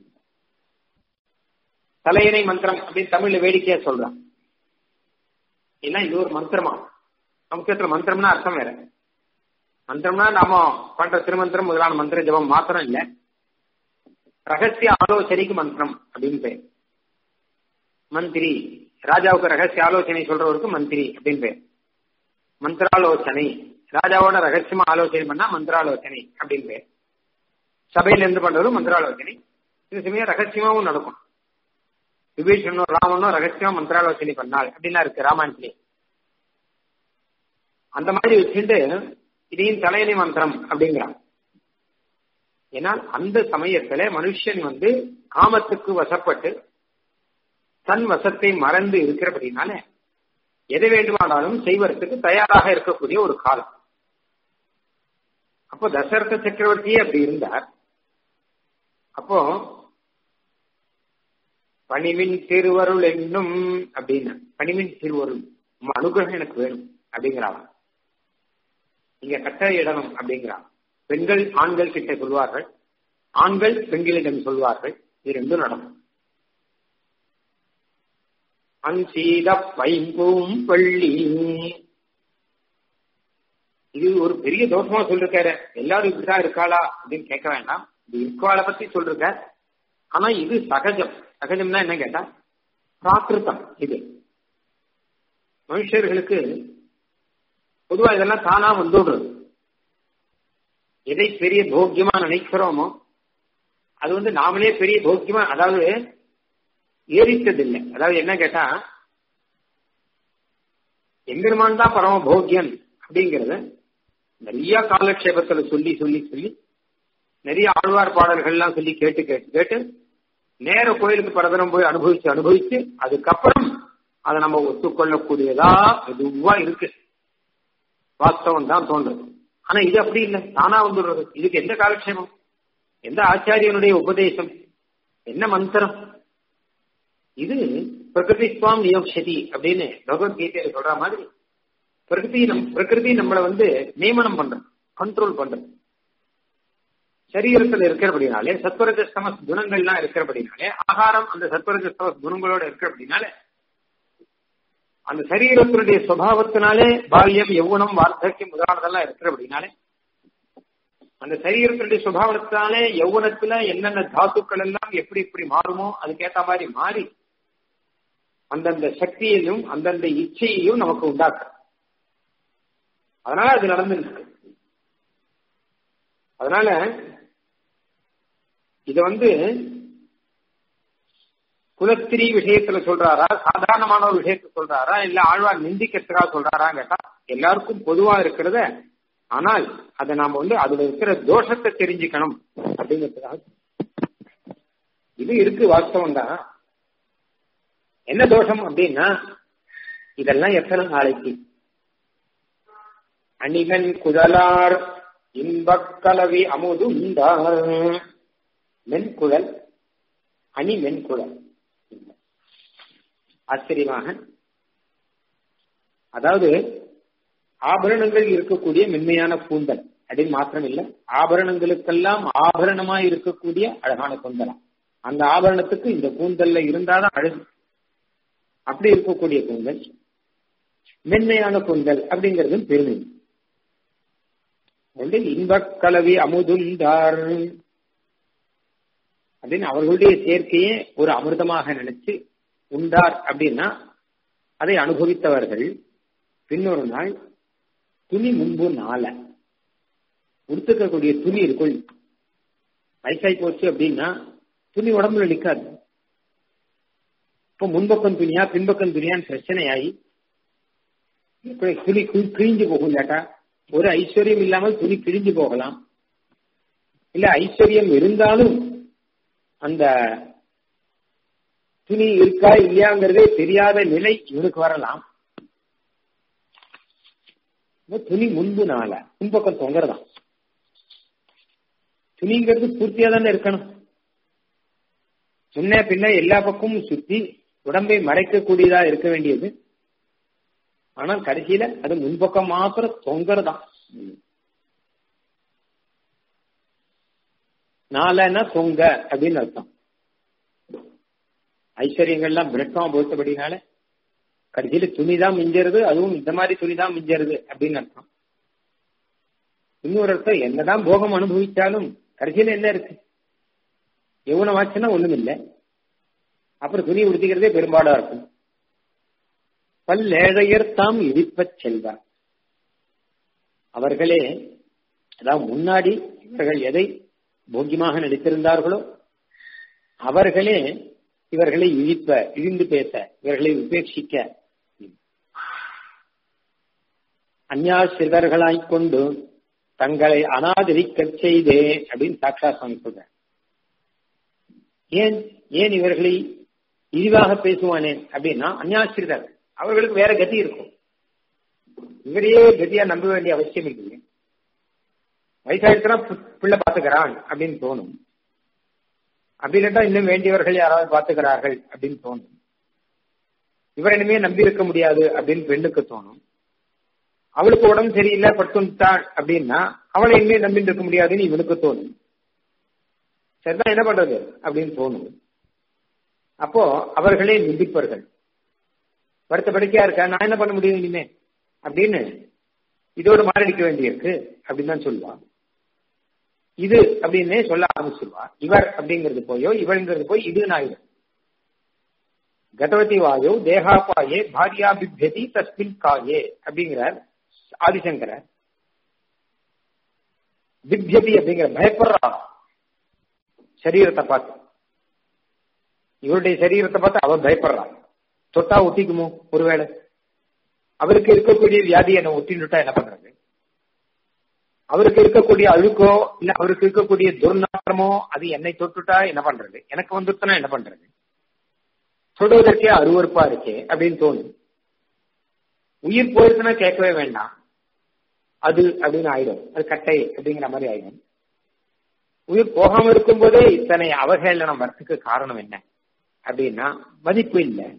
தலையணை மந்திரம் அப்படின்னு தமிழ்ல வேடிக்கையா சொல்றான் ஏன்னா இது ஒரு மந்திரமா சமஸ்கிருதத்துல மந்திரம்னா அர்த்தம் வேற மந்திரம்னா நாம பண்ற திருமந்திரம் முதலான மந்திர ஜபம் மாத்திரம் இல்ல ரகசிய ஆலோசனைக்கு மந்திரம் அப்படின்னு பேர் மந்திரி ராஜாவுக்கு ரகசிய ஆலோசனை சொல்றவருக்கு மந்திரி அப்படின்னு பேர் மந்திராலோசனை ராஜாவோட ரகசியமா ஆலோசனை பண்ணா மந்திராலோசனை அப்படின்னு பேர் சபையில இருந்து பண்றதும் மந்திராலோசனை இது சமயம் ரகசியமாவும் நடக்கும் விபீஷனும் ராமனும் ரகசியமா மந்திராலோசனை பண்ணாள் அப்படின்னா இருக்கு ராமாயணத்திலே அந்த மாதிரி வச்சுட்டு இதையும் தலையணை மந்திரம் அப்படிங்கிறான் ஏன்னா அந்த சமயத்துல மனுஷன் வந்து காமத்துக்கு வசப்பட்டு தன் வசத்தை மறந்து இருக்கிறபடினால எதை வேண்டுமானாலும் செய்வதற்கு தயாராக இருக்கக்கூடிய ஒரு காலம் அப்போ தசரத சக்கரவர்த்தியே அப்படி இருந்தார் அப்போ பணிவின் திருவருள் என்னும் அப்படின்னு பணிவின் திருவருள் உங்க அனுகிரகம் எனக்கு வேணும் அப்படிங்கிறாங்க இங்க கட்டளை இடணும் அப்படிங்கிறாங்க பெண்கள் ஆண்கள் கிட்ட சொல்வார்கள் ஆண்கள் பெண்களிடம் சொல்வார்கள் இது ரெண்டும் நடக்கும் அஞ்சீத பைம்பூம் பள்ளி இது ஒரு பெரிய தோஷமா சொல்லிருக்காரு எல்லாரும் இப்படிதான் இருக்காளா அப்படின்னு கேட்க வேண்டாம் இது இருக்காளை பத்தி சொல்லிருக்க ஆனா இது சகஜம் சகஜம்னா என்ன கேட்டா பிராகிருத்தம் இது மனுஷர்களுக்கு பொதுவா இதெல்லாம் தானா வந்துடுறது எதை பெரிய போக்கியமா நினைக்கிறோமோ அது வந்து நாமளே பெரிய போக்கியமா அதாவது ஏறித்ததில்லை அதாவது என்ன கேட்டா எம்பெருமான் தான் பரம போக்கியன் அப்படிங்கறத நிறைய காலக்ஷேபத்துல சொல்லி சொல்லி சொல்லி நிறைய ஆழ்வார் பாடல்கள்லாம் சொல்லி கேட்டு கேட்டு கேட்டு நேர கோயிலுக்கு பரதனம் போய் அனுபவிச்சு அனுபவிச்சு அதுக்கப்புறம் அதை நம்ம ஒத்துக்கொள்ளக்கூடியதா எதுவா இருக்கு வாஸ்தவம் தான் தோன்றுது ஆனா இது அப்படி இல்லை தானா வந்துடுறது இதுக்கு எந்த காலக்ஷேபம் எந்த ஆச்சாரியனுடைய உபதேசம் என்ன மந்திரம் இது பிரகிருதி சுவாம் நியோக்ஷதி அப்படின்னு பகவத்கீதையில சொல்ற மாதிரி பிரகிருதி நம் பிரகிருதி நம்மளை வந்து நியமனம் பண்றது கண்ட்ரோல் பண்றது சரீரத்தில் இருக்கிறபடினாலே சத்வரஜஸ்தம குணங்கள்லாம் இருக்கிறபடினாலே ஆகாரம் அந்த சத்வரஜஸ்தம குணங்களோட இருக்கிறபடினாலே அந்த சரீரத்தினுடைய சுவாவத்தினாலே பால்யம் யௌவனம் வார்த்தக்கியம் முதலானதெல்லாம் இருக்கிறபடினாலே அந்த சரீரத்தினுடைய சுபாவத்தினாலே யௌவனத்துல என்னென்ன தாத்துக்கள் எல்லாம் எப்படி எப்படி மாறுமோ அதுக்கேத்த மாதிரி மாறி அந்தந்த சக்தியையும் அந்தந்த இச்சையையும் நமக்கு உண்டாக்கும் அதனால அது நடந்துருக்கு அதனால இத வந்து குலத்திரி விஷயத்துல சொல்றாரா சாதாரணமான ஒரு விஷயத்த சொல்றாரா இல்ல ஆழ்வார் நிந்திக்கிறதுக்காக சொல்றாரா கேட்டா எல்லாருக்கும் பொதுவா இருக்கிறத ஆனால் அதை நாம வந்து அதுல இருக்கிற தோஷத்தை தெரிஞ்சுக்கணும் அப்படிங்கிறதுக்காக இது இருக்கு வாஸ்தவம் தான் என்ன தோஷம் அப்படின்னா இதெல்லாம் எத்தனை நாளைக்கு அணிகன் குழலார் இன்பக்கலவி அமுதுண்டார் மென்குழல் அணி மென்குழல் ஆச்சரியமாக அதாவது ஆபரணங்கள் இருக்கக்கூடிய மென்மையான கூந்தல் அப்படின்னு மாத்திரம் இல்ல ஆபரணங்களுக்கெல்லாம் ஆபரணமாய் இருக்கக்கூடிய அழகான கூந்தலாம் அந்த ஆபரணத்துக்கு இந்த கூந்தல்ல இருந்தாதான் அழகு அப்படி இருக்கக்கூடிய கூந்தல் மென்மையான கூந்தல் அப்படிங்கிறதும் பெருமை வந்து இன்பக் கலவி அமுதுண்டார் அப்படின்னு அவர்களுடைய சேர்க்கையே ஒரு அமிர்தமாக நினைச்சு உண்டார் அப்படின்னா அதை அனுபவித்தவர்கள் பின்னொரு நாள் துணி முன்பு நாள உடுத்துக்கக்கூடிய துணி இருக்குள் வயசாய் போச்சு அப்படின்னா துணி உடம்புல நிக்காது இப்போ முன்பக்கம் துணியா பின்பக்கம் துணியான்னு பிரச்சனையாகி துணி கிழிஞ்சு போகும் இல்லாட்டா ஒரு ஐஸ்வர்யம் இல்லாமல் துணி கிழிஞ்சு போகலாம் இல்ல ஐஸ்வர்யம் இருந்தாலும் அந்த துணி இருக்கா இல்லையாங்கிறதே தெரியாத நிலை இவனுக்கு வரலாம் துணி முன்பு நாள முன்பக்கம் தொங்குறதான் துணிங்கிறது பூர்த்தியா தானே இருக்கணும் முன்ன பின்ன எல்லா பக்கமும் சுத்தி உடம்பை மறைக்கக்கூடியதா இருக்க வேண்டியது ஆனால் கடைசியில அது முன்பக்கம் மாத்திரம் தொங்குறதான் நாலன்னா தொங்க அப்படின்னு அர்த்தம் ஐஸ்வர்யங்கள்லாம் பிரட்டமா போத்தபடினால கடைசியில துணிதான் மிஞ்சறது அதுவும் இந்த மாதிரி துணிதான் மிஞ்சறது அப்படின்னு அர்த்தம் இன்னொரு அர்த்தம் என்னதான் போகம் அனுபவிச்சாலும் கடைசியில என்ன இருக்கு எவ்வளவு ஆச்சுன்னா ஒண்ணும் இல்லை அப்புறம் துணி உடுத்திக்கிறதே பெரும்பாடா இருக்கும் பல்லேழையர் தாம் இடிப்பச் செல்வார் அவர்களே அதாவது முன்னாடி இவர்கள் எதை போக்கியமாக நடித்திருந்தார்களோ அவர்களே இவர்களை இழிப்ப இழிந்து பேச இவர்களை உபேட்சிக்க அந்யாசிரிதர்களாய்க் கொண்டு தங்களை அனாதரிக்கச் செய்தே அப்படின்னு சாக்ஷா சுவாமி சொல்ற ஏன் ஏன் இவர்களை இழிவாக பேசுவானே அப்படின்னா அந்யாசிரிதர் அவர்களுக்கு வேற கதி இருக்கும் இவரையே கதியா நம்ப வேண்டிய அவசியம் இல்லையே வயசாயிடுச்சுனா பிள்ளை பாத்துக்கிறான் அப்படின்னு தோணும் அப்படி இல்லாட்டா இன்னும் வேண்டியவர்கள் யாராவது பாத்துக்கிறார்கள் அப்படின்னு தோணும் இவர் இனிமே நம்பி இருக்க முடியாது அப்படின்னு பெண்ணுக்கு தோணும் அவளுக்கு உடம்பு சரியில்லை படுத்துட்டாள் அப்படின்னா அவளை இனிமே நம்பிட்டு இருக்க முடியாதுன்னு இவனுக்கு தோணும் சரிதான் என்ன பண்றது அப்படின்னு தோணும் அப்போ அவர்களே நிந்திப்பர்கள் வருத்த படுக்கையா இருக்க நான் என்ன பண்ண முடியும் இனிமே அப்படின்னு இதோடு மாரடிக்க வேண்டியிருக்கு அப்படின்னு தான் சொல்லுவான் இது அப்படின்னே சொல்ல ஆரம்பிச்சிருவா இவர் அப்படிங்கிறது போயோ இவள்ங்கிறது போய் இதுன்னு ஆயிடும் கதவதி வாயோ தேகாபாயே பாரியா பிப்யதி தஸ்மின் காயே அப்படிங்கிறார் ஆதிசங்கரர் பிப்யதி அப்படிங்கிற பயப்படுறா சரீரத்தை பார்த்து இவருடைய சரீரத்தை பார்த்து அவர் பயப்படுறான் தொட்டா ஒட்டிக்குமோ ஒருவேளை அவருக்கு இருக்கக்கூடிய வியாதி என்ன ஒட்டின்னுட்டா என்ன பண்றது அவருக்கு இருக்கக்கூடிய அழுக்கோ இல்ல அவருக்கு இருக்கக்கூடிய துர்நாற்றமோ அது என்னை தொட்டுட்டா என்ன பண்றது எனக்கு வந்துட்டுனா என்ன பண்றது தொடுவதற்கே அருவறுப்பா இருக்கே அப்படின்னு தோணும் உயிர் போயிருக்குன்னா கேட்கவே வேண்டாம் அது அப்படின்னு ஆயிடும் அது கட்டை அப்படிங்கிற மாதிரி ஆயிடும் உயிர் போகாம இருக்கும் போதே இத்தனை அவகேளனம் வரத்துக்கு காரணம் என்ன அப்படின்னா மதிப்பு இல்லை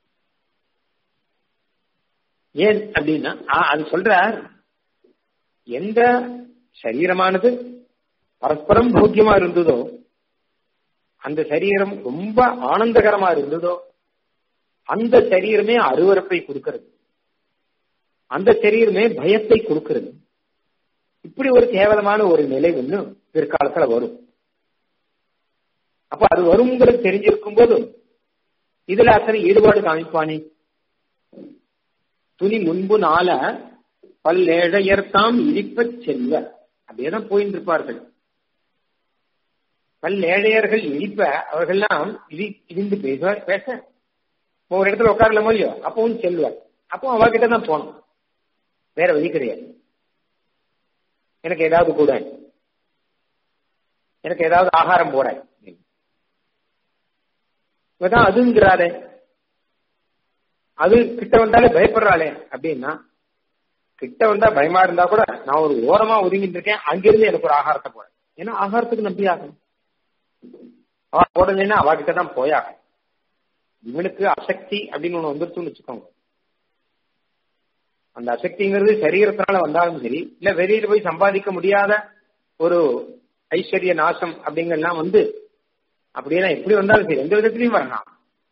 ஏன் அப்படின்னா அது சொல்ற எந்த சரீரமானது பரஸ்பரம் போக்கியமா இருந்ததோ அந்த சரீரம் ரொம்ப ஆனந்தகரமா இருந்ததோ அந்த சரீரமே அருவறுப்பை கொடுக்கிறது அந்த சரீரமே பயத்தை கொடுக்கிறது இப்படி ஒரு கேவலமான ஒரு நிலை ஒண்ணு பிற்காலத்துல வரும் அப்ப அது வருங்கிறது தெரிஞ்சிருக்கும் போது இதுல அத்தனை ஈடுபாடு காமிப்பானே துணி முன்பு நாள பல்லேழையர்தாம் இழிப்பச் செல்வ அப்படியேதான் போயின்னு இருப்பார்கள் பல்லேழையர்கள் இழிப்ப அவர்கள்லாம் இழி இழிந்து பேச பேச ஒரு இடத்துல உட்காரல மொழியோ அப்பவும் செல்வார் அப்போ அவகிட்ட தான் போகணும் வேற வழி கிடையாது எனக்கு ஏதாவது கூட எனக்கு ஏதாவது ஆகாரம் போட இவதான் அதுங்கிறாரே அது கிட்ட வந்தாலே பயப்படுறாளே அப்படின்னா கிட்ட வந்தா பயமா இருந்தா கூட நான் ஒரு ஓரமா ஒதுங்கிட்டு இருக்கேன் அங்கிருந்து எனக்கு ஒரு ஆகாரத்தை போட ஏன்னா ஆகாரத்துக்கு நம்பி ஆகணும் அவ போடலைன்னா அவகிட்ட தான் போயாகும் இவனுக்கு அசக்தி அப்படின்னு ஒண்ணு வந்துருச்சுன்னு வச்சுக்கோங்க அந்த அசக்திங்கிறது சரீரத்தினால வந்தாலும் சரி இல்ல வெளியில போய் சம்பாதிக்க முடியாத ஒரு ஐஸ்வர்ய நாசம் அப்படிங்கலாம் வந்து அப்படியெல்லாம் எப்படி வந்தாலும் சரி எந்த விதத்திலையும் வரலாம்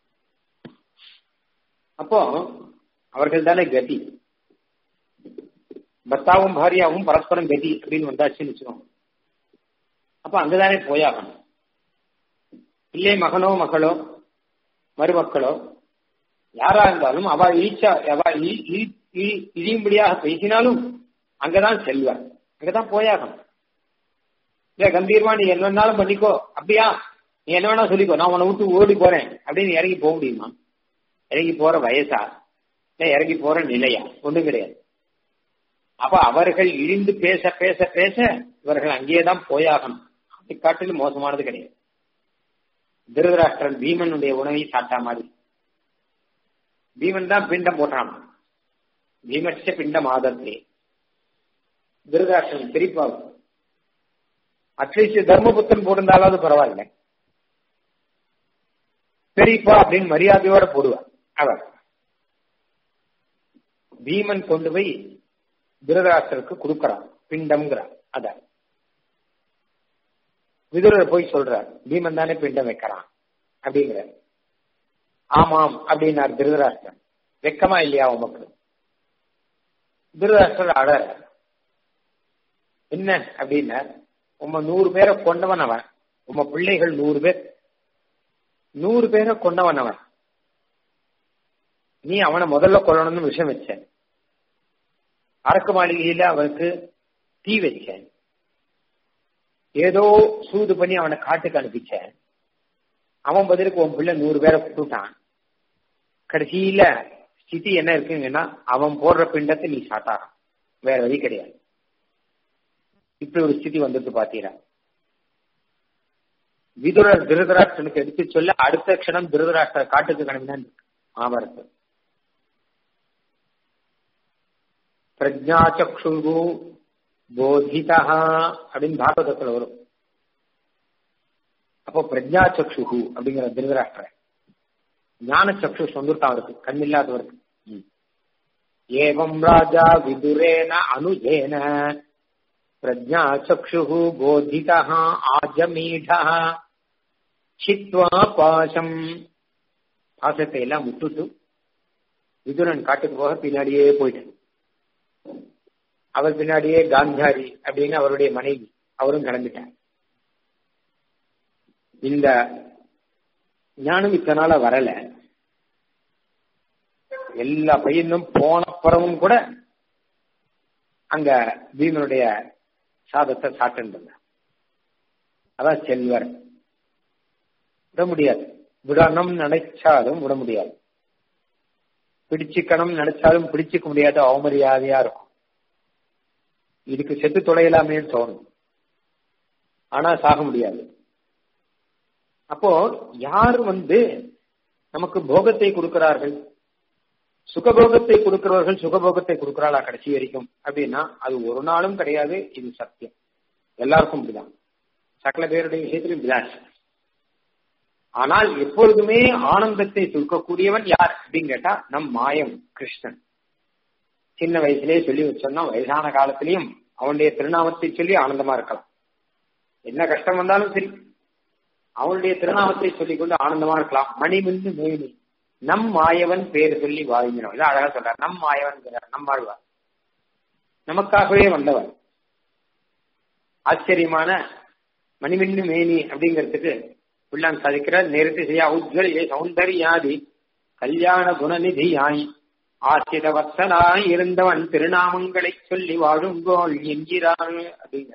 அப்போ அவர்கள் தானே கதி பர்த்தாவும் பாரியாவும் பரஸ்பரம் கதி அப்படின்னு வந்தாச்சுன்னு வச்சுக்கோங்க அப்ப அங்கதானே போயாகணும் இல்லை மகனோ மகளோ மருமக்களோ யாரா இருந்தாலும் அவ இழிச்சா அவ இழியும்படியாக பேசினாலும் அங்கதான் செல்வார் அங்கதான் போயாகணும் இல்ல கம்பீரமா நீ என்ன வேணாலும் பண்ணிக்கோ அப்படியா நீ என்ன வேணா சொல்லிக்கோ நான் உன்னை விட்டு ஓடி போறேன் அப்படின்னு இறங்கி போக முடியுமா இறங்கி போற வயசா இல்ல இறங்கி போற நிலையா ஒண்ணும் கிடையாது அப்ப அவர்கள் இழிந்து பேச பேச பேச இவர்கள் அங்கேயேதான் போயாகணும் அதை காட்டிலும் மோசமானது கிடையாது திருதராஷ்டிரன் பீமனுடைய உணவை சாப்பிட்டா மாதிரி பீமன் தான் பிண்டம் போட்டான் பீமச்ச பிண்டம் ஆதத்தே திருதராஷ்டிரன் பிரிப்பா அட்லீஸ்ட் தர்மபுத்தன் போட்டிருந்தாலாவது பரவாயில்ல பெரியப்பா அப்படின்னு மரியாதையோட போடுவார் அவர் பீமன் கொண்டு போய் திருதராஷ்டருக்கு கொடுக்கறான் பிண்டம்ங்கிறார் அத விதுரர் போய் சொல்றார் பீமன் தானே பிண்டம் வைக்கிறான் அப்படிங்கிற ஆமாம் அப்படின்னார் திருதராஷ்டிரன் வெக்கமா இல்லையா உமக்கு திருதராஷ்டர் அட என்ன அப்படின்னா உம்ம நூறு பேரை கொண்டவன் அவன் உம்ம பிள்ளைகள் நூறு பேர் நூறு பேரை கொண்டவன் அவன் நீ அவனை முதல்ல கொல்லணும்னு விஷம் வச்ச அரக்கு மாளிகையில அவனுக்கு தீ வச்சேன் ஏதோ சூது பண்ணி அவனை காட்டுக்கு அனுப்பிச்சேன் அவன் பதிலுக்கு உன் பிள்ளை நூறு பேரை கூட்டான் கடைசியில ஸ்திதி என்ன இருக்குங்கன்னா அவன் போடுற பிண்டத்தை நீ சாட்டாரான் வேற வழி கிடையாது இப்படி ஒரு ஸ்திதி வந்துட்டு பாத்தீரா விதுரர் திருதராஷ்டனுக்கு எடுத்து சொல்ல அடுத்த க்ஷணம் திருதராஷ்டர் காட்டுக்கு கிளம்பினான் மகாபாரதம் பிரஜாச்சக்ஷு போதிதா அப்படின்னு பாகவதத்துல வரும் அப்போ பிரஜாச்சக்ஷு அப்படிங்கிற திருதராஷ்டிர ஞான சக்ஷு வந்துருத்தான் அவருக்கு கண்ணில்லாதவருக்கு ஏவம் ராஜா விதுரேன அனுஜேன பிரஜா சக்ஷு போதிதா ஆஜமீடா சித்வா பாசம் பாசத்தை எல்லாம் முட்டுட்டு விதுரன் காட்டுக்கு போக பின்னாடியே போயிட்டான் அவர் பின்னாடியே காந்தாரி அப்படின்னு அவருடைய மனைவி அவரும் கிளம்பிட்டார் இந்த ஞானம் இத்தனால வரல எல்லா பையனும் போன பிறவும் கூட அங்க பீமனுடைய சாதத்தை சாப்பிட்டு அதான் செல்வர் விட முடியாது விடணும் நினைச்சாலும் விட முடியாது பிடிச்சுக்கணும் நினைச்சாலும் பிடிச்சுக்க முடியாத அவமரியாதையா இருக்கும் இதுக்கு செத்து தொலையலாமேன்னு தோணும் ஆனா சாக முடியாது அப்போ யார் வந்து நமக்கு போகத்தை கொடுக்கிறார்கள் சுகபோகத்தை கொடுக்கிறவர்கள் சுகபோகத்தை கொடுக்கிறாளா கடைசி வரைக்கும் அப்படின்னா அது ஒரு நாளும் கிடையாது இது சத்தியம் எல்லாருக்கும் இப்படிதான் சகல பேருடைய விஷயத்திலும் இப்படிதான் ஆனால் எப்பொழுதுமே ஆனந்தத்தை சுருக்கக்கூடியவன் யார் அப்படின்னு கேட்டா நம் மாயம் கிருஷ்ணன் சின்ன வயசுலயே சொல்லி வச்சோம்னா வயசான காலத்திலையும் அவனுடைய திருநாமத்தை சொல்லி ஆனந்தமா இருக்கலாம் என்ன கஷ்டம் வந்தாலும் சரி அவனுடைய திருநாமத்தை சொல்லிக் கொண்டு ஆனந்தமா இருக்கலாம் மணிமின்னு மேனி நம் மாயவன் பேர் சொல்லி வாழ்கிறோம் இதான் அழகா சொல்றார் நம் மாயவன் நம் வாழ்வார் நமக்காகவே வந்தவர் ஆச்சரியமான மணிமின்னு மேனி அப்படிங்கிறதுக்கு பிள்ளான் சாதிக்கிறார் நிறுத்தி செய்யா உஜ்வல் ஏ சௌந்தர்யாதி கல்யாண குணநிதியாய் ஆசிர வத்சனாய் இருந்தவன் திருநாமங்களை சொல்லி வாழுங்கோள் என்கிறார் அப்படிங்க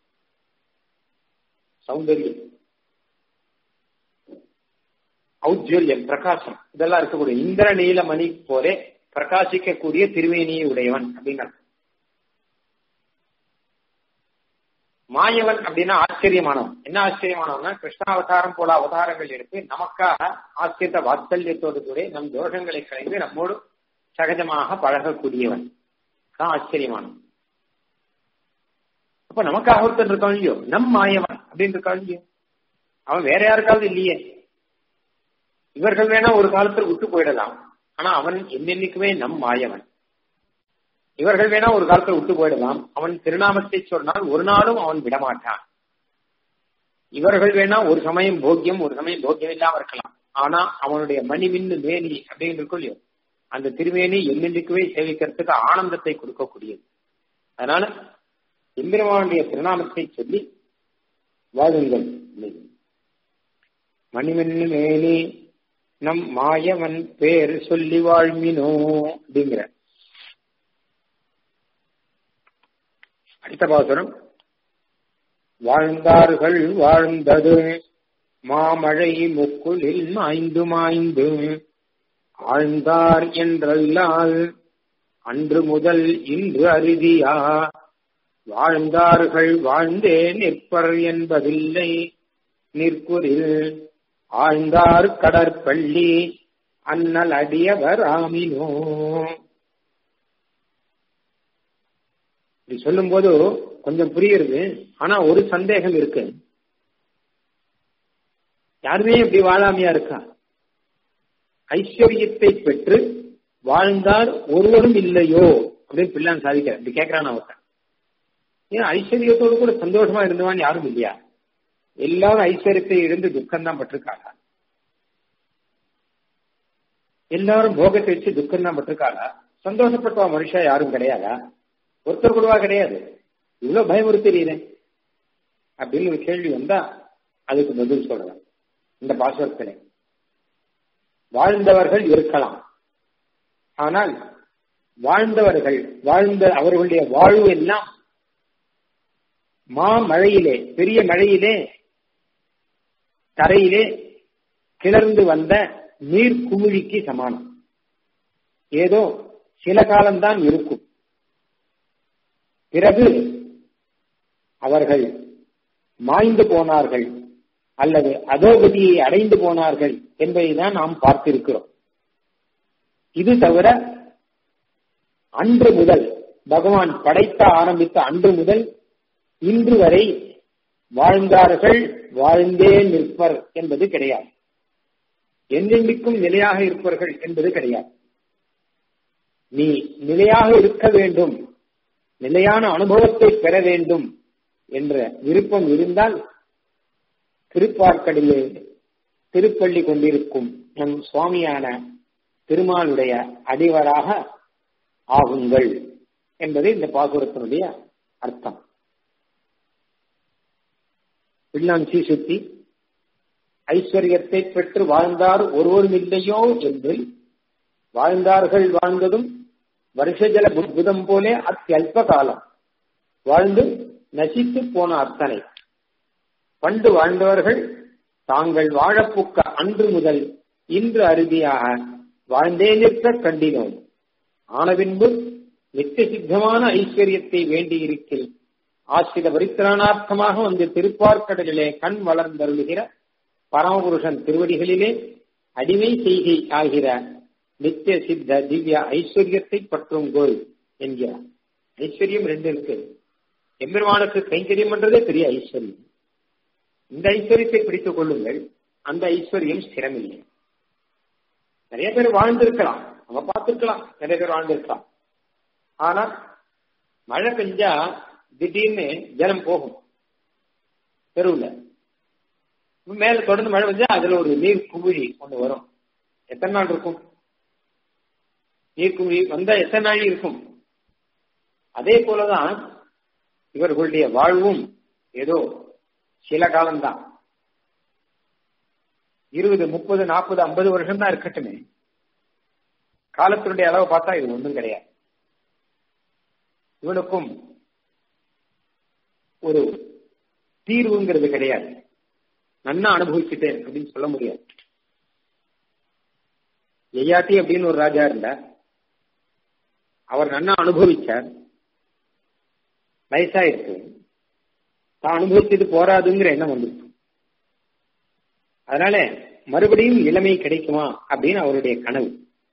சௌந்தரியம் ஔஜ்வல்யம் பிரகாசம் இதெல்லாம் இருக்கக்கூடிய இந்திர நீலமணி போலே பிரகாசிக்கக்கூடிய திருவேணியை உடையவன் அப்படிங்கிற மாயவன் அப்படின்னா ஆச்சரியமானவன் என்ன ஆச்சரியமானவன்னா கிருஷ்ணாவதாரம் போல அவதாரங்கள் எடுத்து நமக்காக ஆச்சரிய வாத்சல்யத்தோடு கூட நம் தோஷங்களை கலைந்து நம்மோடு சகஜமாக பழகக்கூடியவன் தான் ஆச்சரியமானவன் அப்ப நமக்காக ஒருத்தன் இருக்கான் இல்லையோ நம் மாயவன் அப்படின்னு இருக்கான் இல்லையோ அவன் வேற யாருக்காவது இல்லையே இவர்கள் வேணா ஒரு காலத்தில் விட்டு போயிடலாம் ஆனா அவன் என்னென்னைக்குமே நம் மாயவன் இவர்கள் வேணா ஒரு காலத்தில் விட்டு போயிடலாம் அவன் திருநாமத்தை சொன்னால் ஒரு நாளும் அவன் விடமாட்டான் இவர்கள் வேணா ஒரு சமயம் போக்கியம் ஒரு சமயம் போக்கியம் இல்லாம இருக்கலாம் ஆனா அவனுடைய மணிமின்னு மேனி அப்படின்னு இருக்கும் இல்லையோ அந்த திருமேனி என்னென்னைக்குமே சேவிக்கிறதுக்கு ஆனந்தத்தை கொடுக்கக்கூடியது அதனால எம்பெருமானுடைய திருநாமத்தை சொல்லி வாழுங்கள் மணிமன்னு மேனி நம் மாயவன் பேர் சொல்லி வாழ்மினோ அப்படிங்கிற அடுத்த பாசுரம் வாழ்ந்தார்கள் வாழ்ந்தது மாமழை முக்குளில் மாய்ந்து மாய்ந்து ஆழ்ந்தார் என்றல்லால் அன்று முதல் இன்று அருதியா வாழ்ந்தார்கள் வாழ்ந்தே நிற்பர் என்பதில்லை நிற்குறில் ஆழ்ந்தார் கடற்பள்ளி அண்ணல் அடியவர் ஆமினோ இப்படி சொல்லும் போது கொஞ்சம் புரியுது ஆனா ஒரு சந்தேகம் இருக்கு யாருமே இப்படி வாழாமையா இருக்கா ஐஸ்வர்யத்தை பெற்று வாழ்ந்தார் ஒருவரும் இல்லையோ அப்படின்னு பிள்ளான் சாதிக்கிற இப்படி கேட்கிறான் அவர்கிட்ட ஏன் ஐஸ்வர்யத்தோடு கூட சந்தோஷமா இருந்தவான் யாரும் இல்லையா எல்லாரும் ஐஸ்வர்யத்தை இழந்து துக்கம் தான் பட்டிருக்காங்க எல்லாரும் போகத்தை வச்சு துக்கம் தான் பட்டிருக்காங்க சந்தோஷப்பட்டவா மனுஷா யாரும் கிடையாதா ஒருத்தர் கூடவா கிடையாது இவ்வளவு பயமுறுத்துறீங்க அப்படின்னு ஒரு கேள்வி வந்தா அதுக்கு பதில் சொல்றேன் இந்த பாசுரத்திலே வாழ்ந்தவர்கள் இருக்கலாம் ஆனால் வாழ்ந்தவர்கள் வாழ்ந்த அவர்களுடைய வாழ்வு எல்லாம் மா மழையிலே பெரிய மழையிலே தரையிலே கிளர்ந்து வந்த நீர் குமிழிக்கு சமானம் ஏதோ சில காலம்தான் இருக்கும் பிறகு அவர்கள் மாய்ந்து போனார்கள் அல்லது அதோகதியை அடைந்து போனார்கள் என்பதை தான் நாம் பார்த்திருக்கிறோம் இது தவிர அன்று முதல் பகவான் படைத்த ஆரம்பித்த அன்று முதல் இன்று வரை வாழ்ந்தார்கள் வாழ்ந்தே நிற்பர் என்பது கிடையாது என்றென்றைக்கும் நிலையாக இருப்பார்கள் என்பது கிடையாது நீ நிலையாக இருக்க வேண்டும் நிலையான அனுபவத்தை பெற வேண்டும் என்ற விருப்பம் இருந்தால் திருப்பார்க்கடிலே திருப்பள்ளி கொண்டிருக்கும் நம் சுவாமியான திருமாலுடைய அடிவராக ஆகுங்கள் என்பது இந்த பாசுரத்தினுடைய அர்த்தம் பிள்ளாஞ்சி சுத்தி ஐஸ்வர்யத்தை பெற்று வாழ்ந்தார் ஒருவரும் இல்லையோ என்று வாழ்ந்தார்கள் வாழ்ந்ததும் வருஷஜல புத்தம் போலே அத்தியல்ப காலம் வாழ்ந்து நசித்து போன அத்தனை பண்டு வாழ்ந்தவர்கள் தாங்கள் வாழப்புக்க அன்று முதல் இன்று அறுதியாக வாழ்ந்தே நிற்க கண்டினோம் ஆனபின்பு நித்திய சித்தமான ஐஸ்வர்யத்தை வேண்டியிருக்கில் ஆசிரித பரித்திராணார்த்தமாக வந்து திருப்பார்க்கடலிலே கண் வளர்ந்தருளுகிற பரமபுருஷன் திருவடிகளிலே அடிமை செய்கை ஆகிற நித்திய சித்த திவ்ய ஐஸ்வர்யத்தை பற்றும் கோல் என்கிறார் ஐஸ்வர்யம் ரெண்டு இருக்கு எம்பெருமானுக்கு கைங்கரியம் பண்றதே பெரிய ஐஸ்வர்யம் இந்த ஐஸ்வர்யத்தை பிடித்துக் கொள்ளுங்கள் அந்த ஐஸ்வர்யம் ஸ்திரமில்லை நிறைய பேர் வாழ்ந்திருக்கலாம் நம்ம பார்த்திருக்கலாம் நிறைய பேர் வாழ்ந்திருக்கலாம் ஆனா மழை பெஞ்சா திடீர்னு ஜலம் போகும் தெருவுல மேல தொடர்ந்து மழை பெஞ்சா அதுல ஒரு நீர் குமிழி ஒண்ணு வரும் எத்தனை நாள் இருக்கும் நீர் குமிழி வந்தா எத்தனை நாள் இருக்கும் அதே போலதான் இவர்களுடைய வாழ்வும் ஏதோ சில காலம்தான் இருபது முப்பது நாற்பது ஐம்பது வருஷம் தான் இருக்கட்டுமே காலத்தினுடைய அளவை பார்த்தா இது ஒன்றும் கிடையாது இவனுக்கும் ஒரு தீர்வுங்கிறது கிடையாது நன்னா அனுபவிச்சுட்டேன் அப்படின்னு சொல்ல முடியாது எய்யாட்டி அப்படின்னு ஒரு ராஜா இருந்தார் அவர் நன்னா அனுபவிச்சார் வயசாயிருக்கு தான் அனுபவிச்சது போராதுங்கிற எண்ணம் வந்துருக்கு அதனால மறுபடியும் இளமை கிடைக்குமா அப்படின்னு அவருடைய கனவு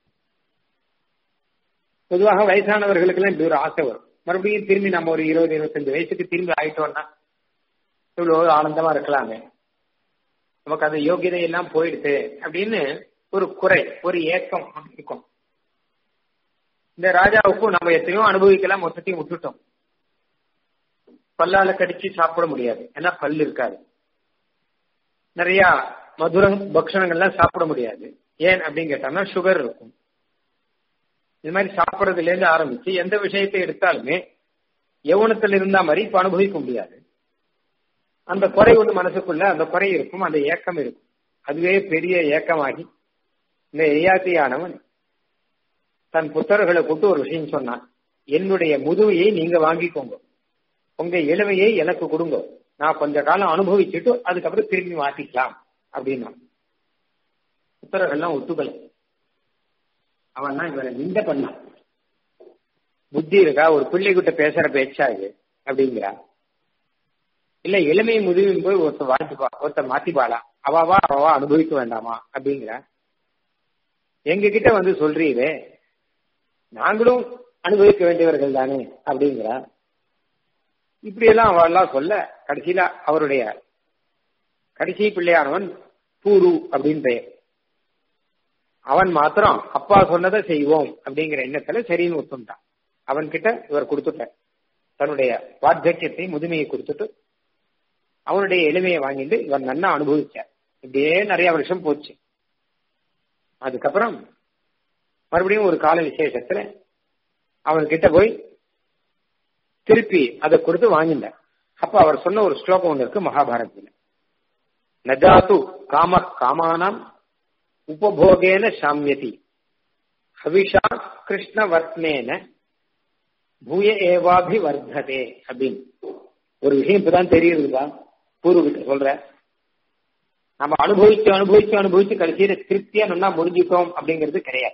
பொதுவாக வயசானவர்களுக்கெல்லாம் இப்படி ஒரு ஆசை வரும் மறுபடியும் திரும்பி நம்ம ஒரு இருபது இருபத்தஞ்சு வயசுக்கு திரும்பி ஆயிட்டோம்னா இவ்வளவு ஆனந்தமா இருக்கலாமே நமக்கு அந்த யோகியதை எல்லாம் போயிடுது அப்படின்னு ஒரு குறை ஒரு ஏக்கம் இருக்கும் இந்த ராஜாவுக்கும் நம்ம எத்தனையோ அனுபவிக்கலாம் மொத்தத்தையும் விட்டுட்டோம் பல்லால கடிச்சு சாப்பிட முடியாது ஏன்னா பல் இருக்காது நிறைய மதுர பக்ஷணங்கள்லாம் சாப்பிட முடியாது ஏன் அப்படின்னு கேட்டாங்கன்னா சுகர் இருக்கும் இது மாதிரி சாப்பிட்றதுல இருந்து ஆரம்பிச்சு எந்த விஷயத்தை எடுத்தாலுமே யவனத்தில் இருந்தா மாதிரி இப்ப அனுபவிக்க முடியாது அந்த குறை ஒன்று மனசுக்குள்ள அந்த குறை இருக்கும் அந்த ஏக்கம் இருக்கும் அதுவே பெரிய ஏக்கமாகி இந்த எய்யாத்தியானவன் தன் புத்தர்களை கூட்டு ஒரு விஷயம் சொன்னான் என்னுடைய முதுவையை நீங்க வாங்கிக்கோங்க உங்க இளமையை எனக்கு கொடுங்க நான் கொஞ்ச காலம் அனுபவிச்சுட்டு அதுக்கப்புறம் திரும்பி மாத்திக்கலாம் அப்படின்னா புத்தர்கள்லாம் ஒத்துக்கல அவன் தான் இவரை நிந்த பண்ணான் புத்தி இருக்கா ஒரு பிள்ளை கிட்ட பேசுற பேச்சா இது அப்படிங்கிறா இல்ல இளமை முதுவின் போய் ஒருத்த வாழ்த்துப்பா ஒருத்த மாத்திப்பாளா அவாவா அவவா அனுபவிக்க வேண்டாமா அப்படிங்கிற எங்க கிட்ட வந்து சொல்றீரே நாங்களும் அனுபவிக்க வேண்டியவர்கள் தானே அப்படிங்கிறா இப்படி எல்லாம் அவெல்லாம் சொல்ல கடைசியில அவருடைய கடைசி பிள்ளையானவன் பூரு அப்படின்னு பெயர் அவன் மாத்திரம் அப்பா சொன்னதை செய்வோம் அப்படிங்கிற எண்ணத்துல சரின்னு ஒத்துட்டான் அவன் கிட்ட இவர் கொடுத்துட்ட தன்னுடைய வார்த்தக்கியத்தை முதுமையை கொடுத்துட்டு அவனுடைய எளிமையை வாங்கிட்டு இவர் நன்னா அனுபவிச்சார் இப்படியே நிறைய வருஷம் போச்சு அதுக்கப்புறம் மறுபடியும் ஒரு கால விசேஷத்துல அவன் கிட்ட போய் திருப்பி அதை கொடுத்து வாங்கினார் அப்ப அவர் சொன்ன ஒரு ஸ்லோகம் ஒன்று இருக்கு மகாபாரதத்துல நஜாத்து காம காமானாம் உபபோகேன சாமியதி ஹவிஷா கிருஷ்ணவர்த்னேன பூய ஏவாபி வர்த்ததே அப்படின்னு ஒரு விஷயம் இப்பதான் தெரியுதுப்பா பூர்வகிட்ட சொல்ற நம்ம அனுபவிச்சு அனுபவிச்சு அனுபவிச்சு கடைசியில திருப்தியா நல்லா முடிஞ்சுட்டோம் அப்படிங்கிறது கிடையாது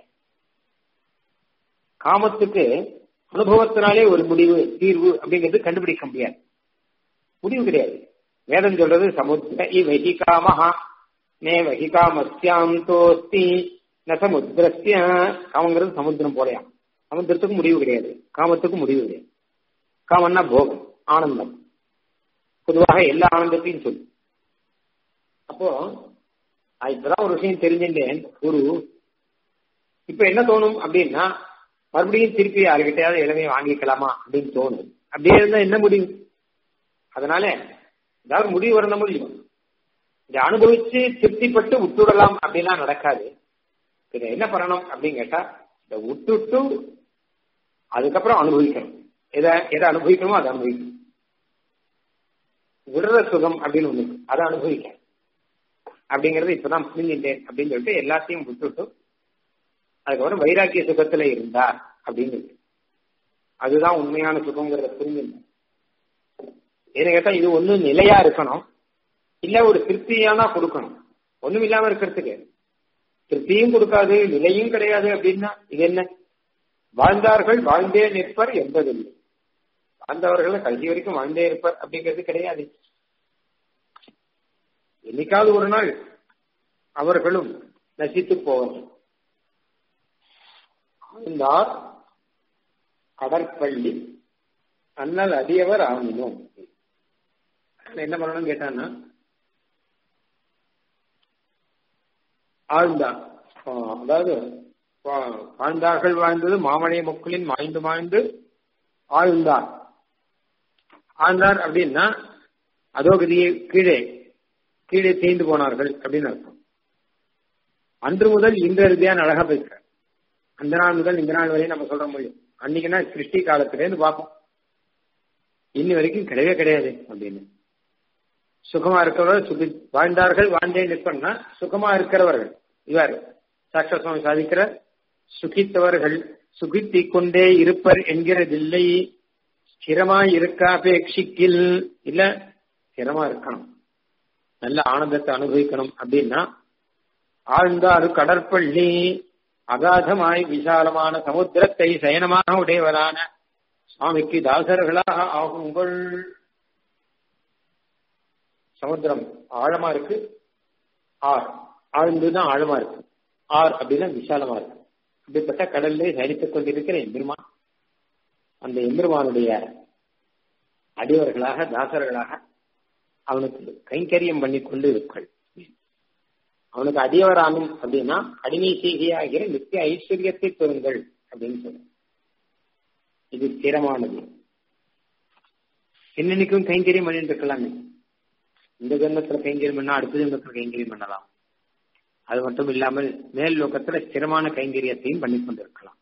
காமத்துக்கு அனுபவத்தினாலே ஒரு முடிவு தீர்வு அப்படிங்கிறது கண்டுபிடிக்க முடியாது முடிவு கிடையாது வேதம் சொல்றது சமுத்திர இ வகிகாமஹா நே வகிகாமஸ்யாம் தோஸ்தி ந சமுத்திரஸ்ய காமங்கிறது சமுத்திரம் போலையா சமுத்திரத்துக்கு முடிவு கிடையாது காமத்துக்கு முடிவு கிடையாது காமன்னா போகம் ஆனந்தம் பொதுவாக எல்லா ஆனந்தத்தையும் சொல்லு அப்போ நான் இப்பதான் ஒரு விஷயம் தெரிஞ்சுட்டேன் குரு இப்ப என்ன தோணும் அப்படின்னா மறுபடியும் திருப்பி யாருக்கிட்டையாவது இளமையை வாங்கிக்கலாமா அப்படின்னு தோணும் அப்படியே இருந்தா என்ன முடியும் அதனால ஏதாவது முடிவு வரணும் முடியும் இதை அனுபவிச்சு திருப்திப்பட்டு விட்டுடலாம் அப்படிலாம் நடக்காது இதை என்ன பண்ணணும் அப்படின்னு கேட்டா இதை விட்டுட்டு அதுக்கப்புறம் அனுபவிக்கணும் எதை எதை அனுபவிக்கணுமோ அதை அனுபவிக்கணும் விடுற சுகம் அப்படின்னு ஒண்ணு இருக்கு. அதை அனுபவிக்க அப்படிங்கறது இப்பதான் புரிஞ்சுட்டேன் அப்படின்னு சொல்லிட்டு எல்லாத்தையும் விட்டுட்டு அதுக்கப்புறம் வைராக்கிய சுகத்துல இருந்தார் அப்படின்னு இருக்கு. அதுதான் உண்மையான சுகங்கிறத புரிஞ்சுட்டேன் ஏன்னு கேட்டா இது ஒண்ணு நிலையா இருக்கணும் இல்ல ஒரு திருப்தியானா கொடுக்கணும் ஒண்ணும் இல்லாம இருக்கிறதுக்கு திருப்தியும் கொடுக்காது நிலையும் கிடையாது அப்படின்னா இது என்ன வாழ்ந்தார்கள் வாழ்ந்தே நிற்பர் என்பதில்லை வாழ்ந்தவர்கள் கல்வி வரைக்கும் வாழ்ந்தே இருப்பர் அப்படிங்கிறது கிடையாது என்னைக்காவது ஒரு நாள் அவர்களும் நசித்து போவார்கள் ஆழ்ந்தார் கடற்பள்ளி அண்ணல் அடியவர் ஆமினோம் என்ன பண்ணணும் கேட்டான்னா ஆழ்ந்தார் ஆ, அதாவது வா- வாழ்ந்தார்கள் வாழ்ந்தது மாமழைய மக்களின் மாய்ந்து மாய்ந்து ஆழ்ந்தார் ஆழ்ந்தார் அப்படின்னா அதோகதியை கீழே கீழே தேய்ந்து போனார்கள் அப்படின்னு அர்த்தம் அன்று முதல் இன்று இறுதியான அழகா பேசுறார் அந்த நாள் முதல் இந்த நாள் வரையும் நம்ம சொல்ற முடியும் அன்னைக்குன்னா சிருஷ்டி காலத்திலேருந்து பார்ப்போம் இன்னி வரைக்கும் கிடையவே கிடையாது அப்படின்னு சுகமா இருக்கிறவர்கள் சுகி வாழ்ந்தார்கள் வாழ்ந்தே நிற்பன்னா சுகமா இருக்கிறவர்கள் இவர் சாட்சா சுவாமி சாதிக்கிற சுகித்தவர்கள் சுகித்திக் கொண்டே இருப்பர் என்கிறதில்லை ஸ்திரமா இருக்க அபேட்சிக்கில் இல்ல ஸ்திரமா இருக்கணும் நல்ல ஆனந்தத்தை அனுபவிக்கணும் அப்படின்னா ஆழ்ந்தாறு கடற்பள்ளி அகாதமாய் விசாலமான சமுத்திரத்தை சயனமாக உடையவரான சுவாமிக்கு தாசர்களாக ஆகுங்கள் சமுத்திரம் ஆழமா இருக்கு ஆர் ஆழ்ந்துதான் ஆழமா இருக்கு ஆர் அப்படின்னா விசாலமா இருக்கு அப்படிப்பட்ட கடல்ல சயனித்துக் கொண்டிருக்கிற எம்பெருமான் அந்த எம்பெருமானுடைய அடியவர்களாக தாசர்களாக அவனுக்கு கைங்கரியம் பண்ணி கொண்டு இருக்கள் அவனுக்கு அடியவரானும் அப்படின்னா அடிமை செய்கையாகிற நித்திய ஐஸ்வர்யத்தை பெறுங்கள் அப்படின்னு சொல்ல இது ஸ்திரமானது என்னன்னைக்கும் கைங்கரியம் பண்ணிட்டு இருக்கலாமே இந்த ஜென்மத்துல கைங்கரியம் பண்ணா அடுத்த ஜென்மத்துல கைங்கரியம் பண்ணலாம் அது மட்டும் இல்லாமல் மேல் லோகத்துல ஸ்திரமான கைங்கரியத்தையும் பண்ணி கொண்டிருக்கலாம்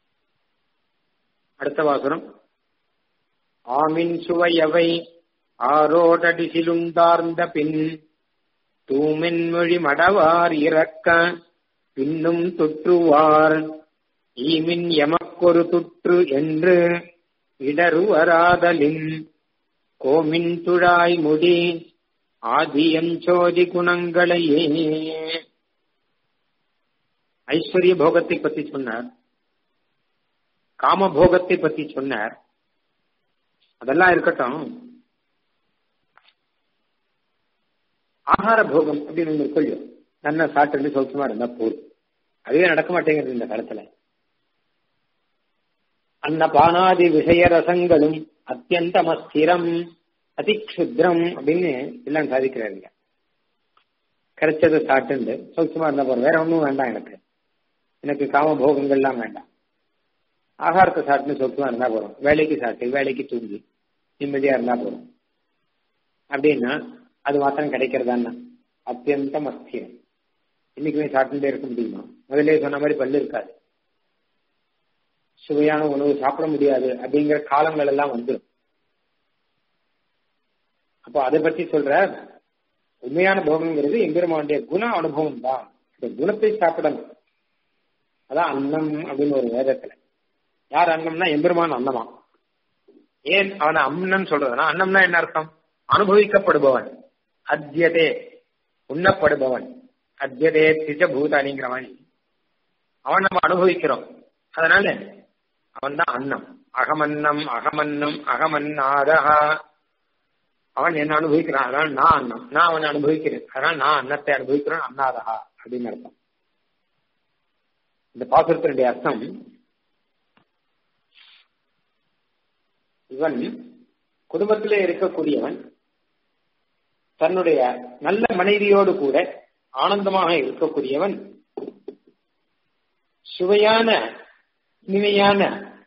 அடுத்த வாசனம் ஆமின் சுவையவை ஆரோடடிசிலுண்டார்ந்த பின் தூமென் மொழி மடவார் இறக்க பின்னும் தொற்றுவார் ஈமின் எமக்கொரு துற்று என்று இடருவராதலின் கோமின் துழாய் முடி ஆதியஞ்சோதி குணங்களையே ஐஸ்வர்ய போகத்தை பத்தி சொன்னார் காம போகத்தை பத்தி சொன்னார் அதெல்லாம் இருக்கட்டும் ஆகார போகம் அப்படின்னு ஒன்று கொள்ளும் நல்லா சாப்பிட்டு சௌக்கியமா இருந்தா போதும் அதுவே நடக்க மாட்டேங்கிறது இந்த காலத்துல அன்னபானாதி விஷய ரசங்களும் அத்தியந்தம் அஸ்திரம் அதிக்ஷுத்ரம் அப்படின்னு எல்லாம் சாதிக்கிறாருங்க கிடைச்சதை சாப்பிட்டு சௌக்கியமா இருந்தா போறோம் வேற ஒன்றும் வேண்டாம் எனக்கு எனக்கு காம போகங்கள்லாம் வேண்டாம் ஆகாரத்தை சாப்பிட்டு சௌக்கியமா இருந்தா போறோம் வேலைக்கு சாப்பிட்டு வேலைக்கு தூங்கி நிம்மதியா இருந்தா போறோம் அப்படின்னா அது மாத்திரம் கிடைக்கிறதான்னா அத்தியந்தம் அஸ்திரம் இன்னைக்குமே சாப்பிட்டுட்டே இருக்க முடியுமா முதல்ல சொன்ன மாதிரி பல்லு இருக்காது சுவையான உணவு சாப்பிட முடியாது அப்படிங்கிற காலங்கள் எல்லாம் வந்துடும் அப்போ அதை பத்தி சொல்ற உண்மையான போகங்கிறது எம்பெருமானுடைய குண அனுபவம் தான் இந்த குணத்தை சாப்பிடணும் அதான் அன்னம் அப்படின்னு ஒரு வேதத்துல யார் அன்னம்னா எம்பெருமான் அன்னமா ஏன் அவனை அம்மன் சொல்றதுனா அன்னம்னா என்ன அர்த்தம் அனுபவிக்கப்படுபவன் அத்தியதே உண்ணப்படுபவன் அத்தியதே திஜ பூதானிங்கிற மாதிரி அவன் நம்ம அனுபவிக்கிறோம் அதனால அவன் தான் அன்னம் அகமன்னம் அகமன்னம் அகமன்னாதஹா அவன் என்ன அனுபவிக்கிறான் அதனால நான் அண்ணன் நான் அவனை அனுபவிக்கிறேன் அதனால நான் அன்னத்தை அனுபவிக்கிறேன் அண்ணாதகா அப்படின்னு அர்த்தம் இந்த பாசுரத்தினுடைய அர்த்தம் இவன் குடும்பத்திலே இருக்கக்கூடியவன் தன்னுடைய நல்ல மனைவியோடு கூட ஆனந்தமாக இருக்கக்கூடியவன் சுவையான இனிமையான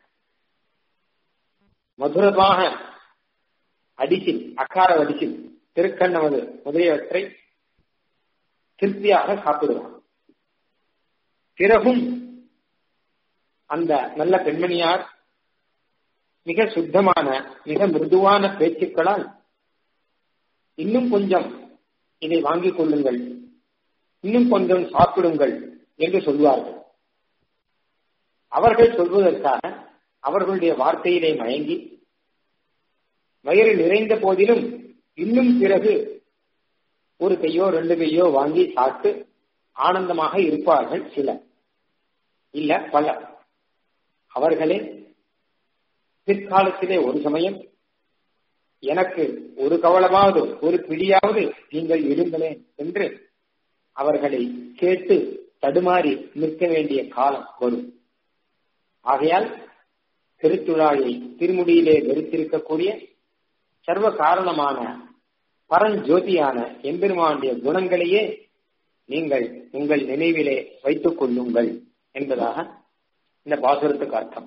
மதுரமாக அடிசில் அக்கார அடிசில் திருக்கண்ணமது முதலியவற்றை திருப்தியாக சாப்பிடுவான் பிறகும் அந்த நல்ல பெண்மணியார் மிக சுத்தமான மிக மிருதுவான பேச்சுக்களால் இன்னும் கொஞ்சம் இதை வாங்கிக் கொள்ளுங்கள் இன்னும் கொஞ்சம் சாப்பிடுங்கள் என்று சொல்வார்கள் அவர்கள் சொல்வதற்காக அவர்களுடைய வார்த்தையிலே மயங்கி வயிறு நிறைந்த போதிலும் இன்னும் பிறகு ஒரு கையோ ரெண்டு கையோ வாங்கி சாப்பிட்டு ஆனந்தமாக இருப்பார்கள் சிலர் இல்ல பலர் அவர்களே பிற்காலத்திலே ஒரு சமயம் எனக்கு ஒரு கவலமாவது ஒரு பிடியாவது நீங்கள் இருங்களேன் என்று அவர்களை கேட்டு தடுமாறி நிற்க வேண்டிய காலம் வரும் ஆகையால் திருத்துழாயை திருமுடியிலே வெறுத்திருக்கக்கூடிய சர்வ காரணமான பரஞ்சோதியான எம்பெருமானுடைய குணங்களையே நீங்கள் உங்கள் நினைவிலே வைத்துக் கொள்ளுங்கள் என்பதாக இந்த பாசுரத்துக்கு அர்த்தம்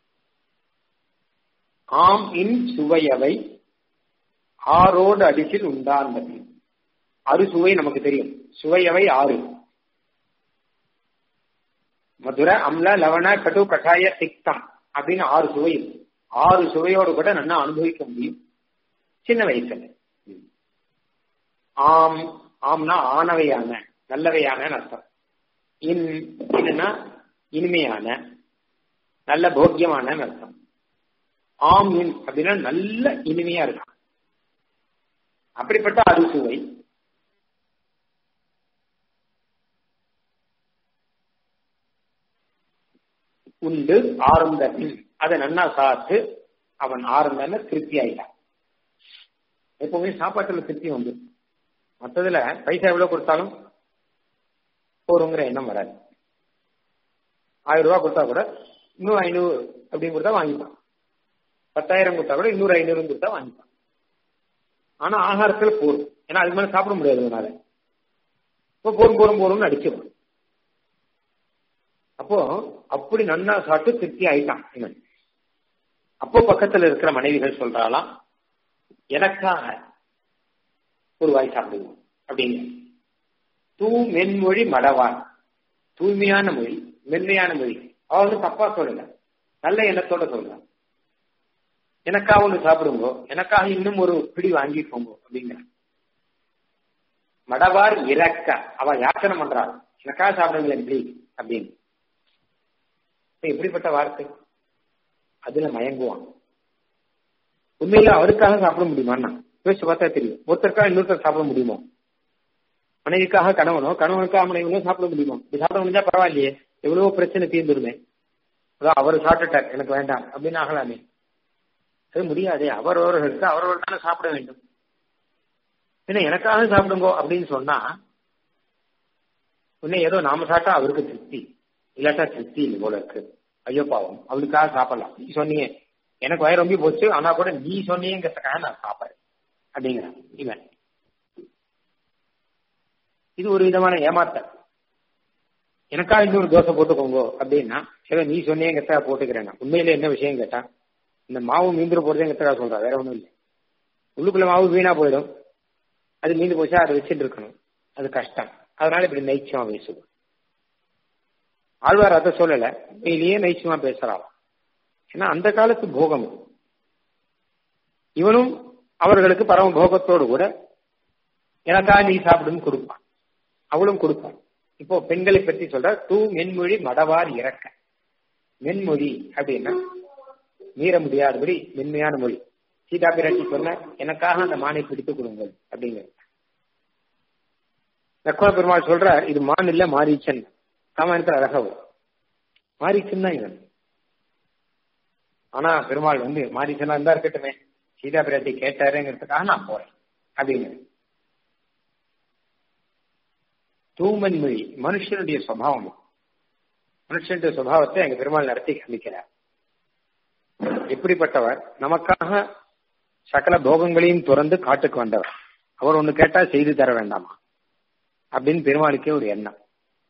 ஆம் இன் சுவையவை ஆரோடு அடிசில் உண்டாந்தது அறுசுவை நமக்கு தெரியும் சுவையவை ஆறு மதுர அம்ல லவண கடு கட்டாய திக்தம் அப்படின்னு ஆறு சுவை ஆறு சுவையோடு கூட நல்லா அனுபவிக்க முடியும் சின்ன வயசுல ஆம் ஆம்னா ஆனவையான நல்லவையான அர்த்தம் இன் என்னன்னா இனிமையான நல்ல போக்கியமான அர்த்தம் ஆம் இன் அப்படின்னா நல்ல இனிமையா இருக்கும் அப்படிப்பட்ட அறுசுவை உண்டு ஆரம்பன் அதை நன்னா சாப்பிட்டு அவன் ஆரம்பன திருப்தி ஆயிட்டான் எப்பவுமே சாப்பாட்டுல திருப்தி வந்து மற்றதுல பைசா எவ்வளவு கொடுத்தாலும் போருங்கிற எண்ணம் வராது ஆயிரம் ரூபாய் கொடுத்தா கூட இன்னும் ஐநூறு அப்படின்னு கொடுத்தா வாங்கிப்பான் பத்தாயிரம் கொடுத்தா கூட இன்னொரு ஐநூறு கொடுத்தா வாங்கிப்பான் ஆனா ஆகாரத்துல போரும் ஏன்னா அதுக்கு மேல சாப்பிட முடியாது அதனால இப்போ போரும் போரும் போரும்னு அடிச்சிடும் அப்போ அப்படி நன்னா சாப்பிட்டு திருப்தி ஆயிட்டான் இவன் அப்போ பக்கத்துல இருக்கிற மனைவிகள் சொல்றாளாம் எனக்காக ஒரு வாய் சாப்பிடுவோம் அப்படின்னு தூ மென்மொழி மடவான் தூய்மையான மொழி மென்மையான மொழி அவ வந்து தப்பா சொல்லல நல்ல எண்ணத்தோட சொல்றான் எனக்காக ஒன்று சாப்பிடுங்கோ எனக்காக இன்னும் ஒரு பிடி வாங்கிக்கோங்க அப்படிங்கிற மடவார் இறக்க அவ யாச்சனை பண்றாள் எனக்காக சாப்பிடுங்களேன் ப்ளீஸ் அப்படின்னு எப்படிப்பட்ட வார்த்தை அதுல மயங்குவான் உண்மையில அவருக்காக சாப்பிட முடியுமான்னா யோசிச்சு பார்த்தா தெரியும் ஒருத்தருக்காக இன்னொருத்தர் சாப்பிட முடியுமோ மனைவிக்காக கணவனோ கணவனுக்காக மனைவனோ சாப்பிட முடியுமோ இப்படி சாப்பிட முடிஞ்சா பரவாயில்லையே எவ்வளவோ பிரச்சனை தீர்ந்துருமே அதான் அவர் சாப்பிட்டுட்டார் எனக்கு வேண்டாம் அப்படின்னு ஆகலாமே அது முடியாதே அவரவர்களுக்கு அவரவர் தானே சாப்பிட வேண்டும் ஏன்னா எனக்காக சாப்பிடுங்கோ அப்படின்னு சொன்னா உன்னை ஏதோ நாம சாப்பிட்டா அவருக்கு திருப்தி இல்லாட்டா திருப்தி இல்லை போல இருக்கு ஐயோ பாவம் அவளுக்காக சாப்பிடலாம் நீ சொன்னீங்க எனக்கு வயிறு ரொம்ப போச்சு ஆனா கூட நீ சொன்னீங்கிறதுக்காக நான் சாப்பிடுறேன் அப்படிங்கிறான் இவன் இது ஒரு விதமான ஏமாத்தல் எனக்கா இன்னொரு தோசை போட்டுக்கோங்க அப்படின்னா சரி நீ சொன்னீங்கிறத போட்டுக்கிறேன் உண்மையில என்ன விஷயம் கேட்டா இந்த மாவு மீந்துட போறதுங்கிறதுக்காக சொல்றா வேற ஒண்ணும் இல்லை உள்ளுக்குள்ள மாவு வீணா போயிடும் அது மீந்து போச்சா அதை வச்சுட்டு இருக்கணும் அது கஷ்டம் அதனால இப்படி நைச்சமா பேசுவோம் ஆழ்வார் அதை சொல்லல உண்மையிலேயே நைச்சமா பேசுறான் ஏன்னா அந்த காலத்து போகம் இது. இவனும் அவர்களுக்கு பரம போகத்தோடு கூட எனக்கா நீ சாப்பிடுன்னு கொடுப்பான் அவளும் கொடுப்பான் இப்போ பெண்களை பற்றி சொல்ற தூ மென்மொழி மடவார் இறக்க மென்மொழி அப்படின்னா மீற முடியாதபடி மென்மையான மொழி சீதா பிராட்டி சொன்ன எனக்காக அந்த மானை பிடித்து கொடுங்கள் அப்படிங்கிறது லக்ஷ்மண பெருமாள் சொல்றார் இது மான் இல்ல மாரீச்சன் ராமாயணத்தில் அழகா வரும் மாரீச்சன் தான் இவன் ஆனா பெருமாள் வந்து மாரீச்சனா இருந்தா இருக்கட்டுமே சீதா பிராட்டி கேட்டாருங்கிறதுக்காக நான் போறேன் அப்படிங்கிறது தூமன் மொழி மனுஷனுடைய சுவாவம் மனுஷனுடைய சுவாவத்தை எங்க பெருமாள் நடத்தி காமிக்கிறார் எப்படிப்பட்டவர் நமக்காக சகல போகங்களையும் துறந்து காட்டுக்கு வந்தவர் அவர் ஒண்ணு கேட்டா செய்து தர வேண்டாமா அப்படின்னு பெருமாளுக்கே ஒரு எண்ணம்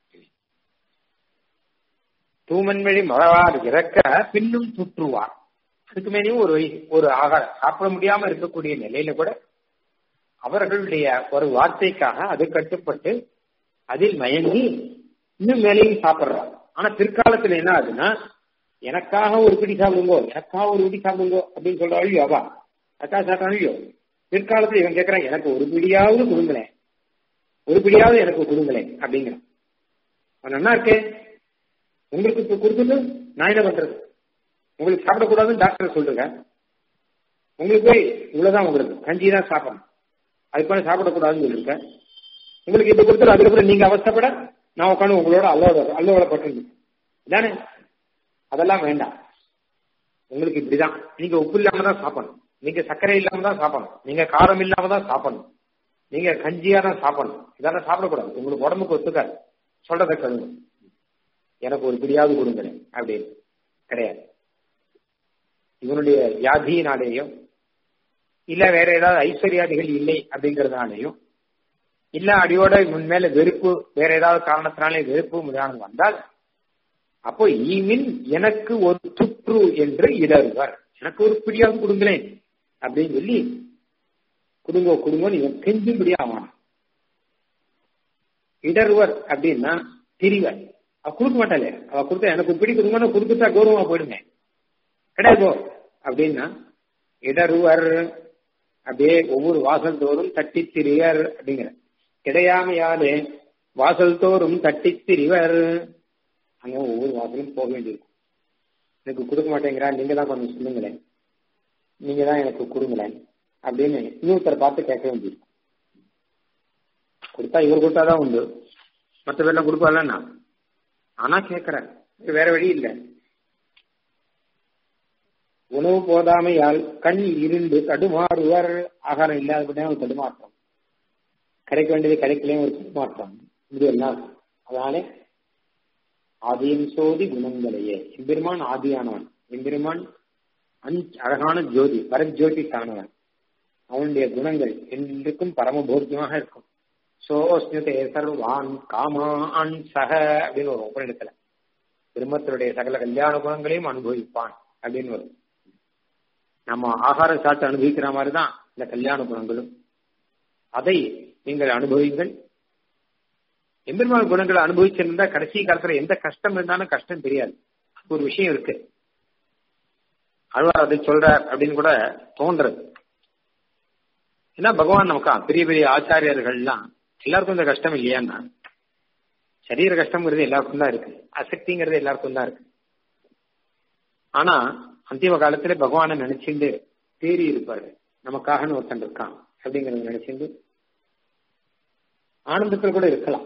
தூமன்மொழி மழவார் இறக்க பின்னும் சுற்றுவார் அதுக்கு மேலேயும் ஒரு ஒரு ஆகாரம் சாப்பிட முடியாம இருக்கக்கூடிய நிலையில கூட அவர்களுடைய ஒரு வார்த்தைக்காக அது கட்டுப்பட்டு அதில் மயங்கி இன்னும் மேலேயும் சாப்பிடுறாங்க ஆனா பிற்காலத்துல என்ன ஆகுதுன்னா எனக்காக ஒரு பிடி சாப்பிடுங்கோ எனக்காக ஒரு பிடி சாப்பிடுங்கோ அப்படின்னு சொல்ற அழியோ அவா அக்கா சாப்பிட்டா அழியோ பிற்காலத்துல இவன் கேட்கறான் எனக்கு ஒரு பிடியாவது கொடுங்களேன் ஒரு பிடியாவது எனக்கு கொடுங்களேன் அப்படிங்கிறான் நல்லா இருக்கே உங்களுக்கு இப்ப கொடுத்துட்டு நான் என்ன பண்றது உங்களுக்கு சாப்பிடக்கூடாதுன்னு டாக்டர் சொல்லுங்க உங்களுக்கு போய் இவ்வளவுதான் உங்களுக்கு கஞ்சி தான் சாப்பிடணும் அதுக்கு மேலே சாப்பிடக்கூடாதுன்னு சொல்லிருக்கேன் உங்களுக்கு இது கொடுத்துட்டு அதுக்கப்புறம் நீங்க அவஸ்தப்பட நான் உட்காந்து உங்களோட அல்லோட அல்லோட பட்டு தானே அதெல்லாம் வேண்டாம் உங்களுக்கு இப்படிதான் நீங்க உப்பு இல்லாம தான் சாப்பிடணும் நீங்க சர்க்கரை இல்லாம தான் சாப்பிடணும் நீங்க காரம் இல்லாம தான் சாப்பிடணும் நீங்க கஞ்சியா தான் சாப்பிடணும் இதெல்லாம் சாப்பிடக்கூடாது உங்களுக்கு உடம்புக்கு ஒத்துக்காது சொல்றதை கழுங்க எனக்கு ஒரு பிடியாவது கொடுங்களேன் அப்படின்னு கிடையாது இவனுடைய வியாதியினாலேயும் இல்ல வேற ஏதாவது ஐஸ்வர்யாதிகள் இல்லை அப்படிங்கறதுனாலையும் இல்ல அடியோட இவன் மேல வெறுப்பு வேற ஏதாவது காரணத்தினாலே வெறுப்பு முதலானது வந்தால் அப்போ ஈமின் எனக்கு ஒரு சுற்று என்று இடறுவர் எனக்கு ஒரு பிடியாவது கொடுங்களேன் அப்படின்னு சொல்லி குடுங்க குடுங்கன்னு இவன் கெஞ்சும்படியா ஆவான் இடர்வர் அப்படின்னா திரிவர் அவ கொடுக்க மாட்டாளே அவ கொடுத்தா எனக்கு பிடி கொடுங்கன்னு கொடுத்துட்டா கௌரவமா போயிடுங்க கிடையாது அப்படின்னா இடருவர் அப்படியே ஒவ்வொரு வாசல் தோறும் தட்டி திரியர் அப்படிங்கிற கிடையாமையாலே வாசல் தோறும் தட்டி திரிவர் அங்க ஒவ்வொரு வாசலும் போக வேண்டியிருக்கும் எனக்கு கொடுக்க மாட்டேங்கிறா நீங்க தான் கொஞ்சம் சொல்லுங்களேன் நீங்க தான் எனக்கு கொடுங்களேன் அப்படின்னு இன்னொருத்தரை பார்த்து கேட்க வேண்டியிருக்கும் கொடுத்தா இவர் கொடுத்தாதான் உண்டு மற்ற பேர்லாம் கொடுப்பாள்னா ஆனா கேட்கிறேன் வேற வழி இல்லை உணவு போதாமையால் கண் இருந்து தடுமாறுவர் ஆகாரம் இல்லாதபடியா ஒரு தடுமாற்றம் கிடைக்க வேண்டியது கிடைக்கலையும் ஒரு தடுமாற்றம் இது எல்லாம் அதனாலே ஆதியம் சோதி குணங்களையே எம்பெருமான் ஆதியானவன் எம்பெருமான் அழகான ஜோதி பரஜோதி தானவன் அவனுடைய குணங்கள் என்றைக்கும் பரமபோக்கியமாக இருக்கும் சோஸ்மிதே சர்வான் காமான் சக அப்படின்னு ஒரு உபநிடத்துல திருமத்தருடைய சகல கல்யாண குணங்களையும் அனுபவிப்பான் அப்படின்னு வரும் நம்ம ஆகாரம் சாப்பிட்டு அனுபவிக்கிற மாதிரி தான் இந்த கல்யாண குணங்களும் அதை நீங்கள் அனுபவிங்கள் எம்பெருமாள் குணங்களை அனுபவிச்சிருந்தா கடைசி காலத்துல எந்த கஷ்டம் இருந்தாலும் கஷ்டம் தெரியாது ஒரு விஷயம் இருக்கு அழ்வார் அதை சொல்றார் அப்படின்னு கூட தோன்றது ஏன்னா பகவான் நமக்கா பெரிய பெரிய ஆச்சாரியர்கள்லாம் எல்லாருக்கும் இந்த கஷ்டம் இல்லையான்னா சரீர கஷ்டம்ங்கிறது எல்லாருக்கும் தான் இருக்கு அசக்திங்கிறது எல்லாருக்கும் தான் இருக்கு ஆனா அந்திம காலத்துல பகவானை நினைச்சுட்டு தேறி இருப்பாரு நமக்காகன்னு ஒருத்தன் இருக்கான் அப்படிங்கறத நினைச்சுட்டு ஆனந்தத்தில் கூட இருக்கலாம்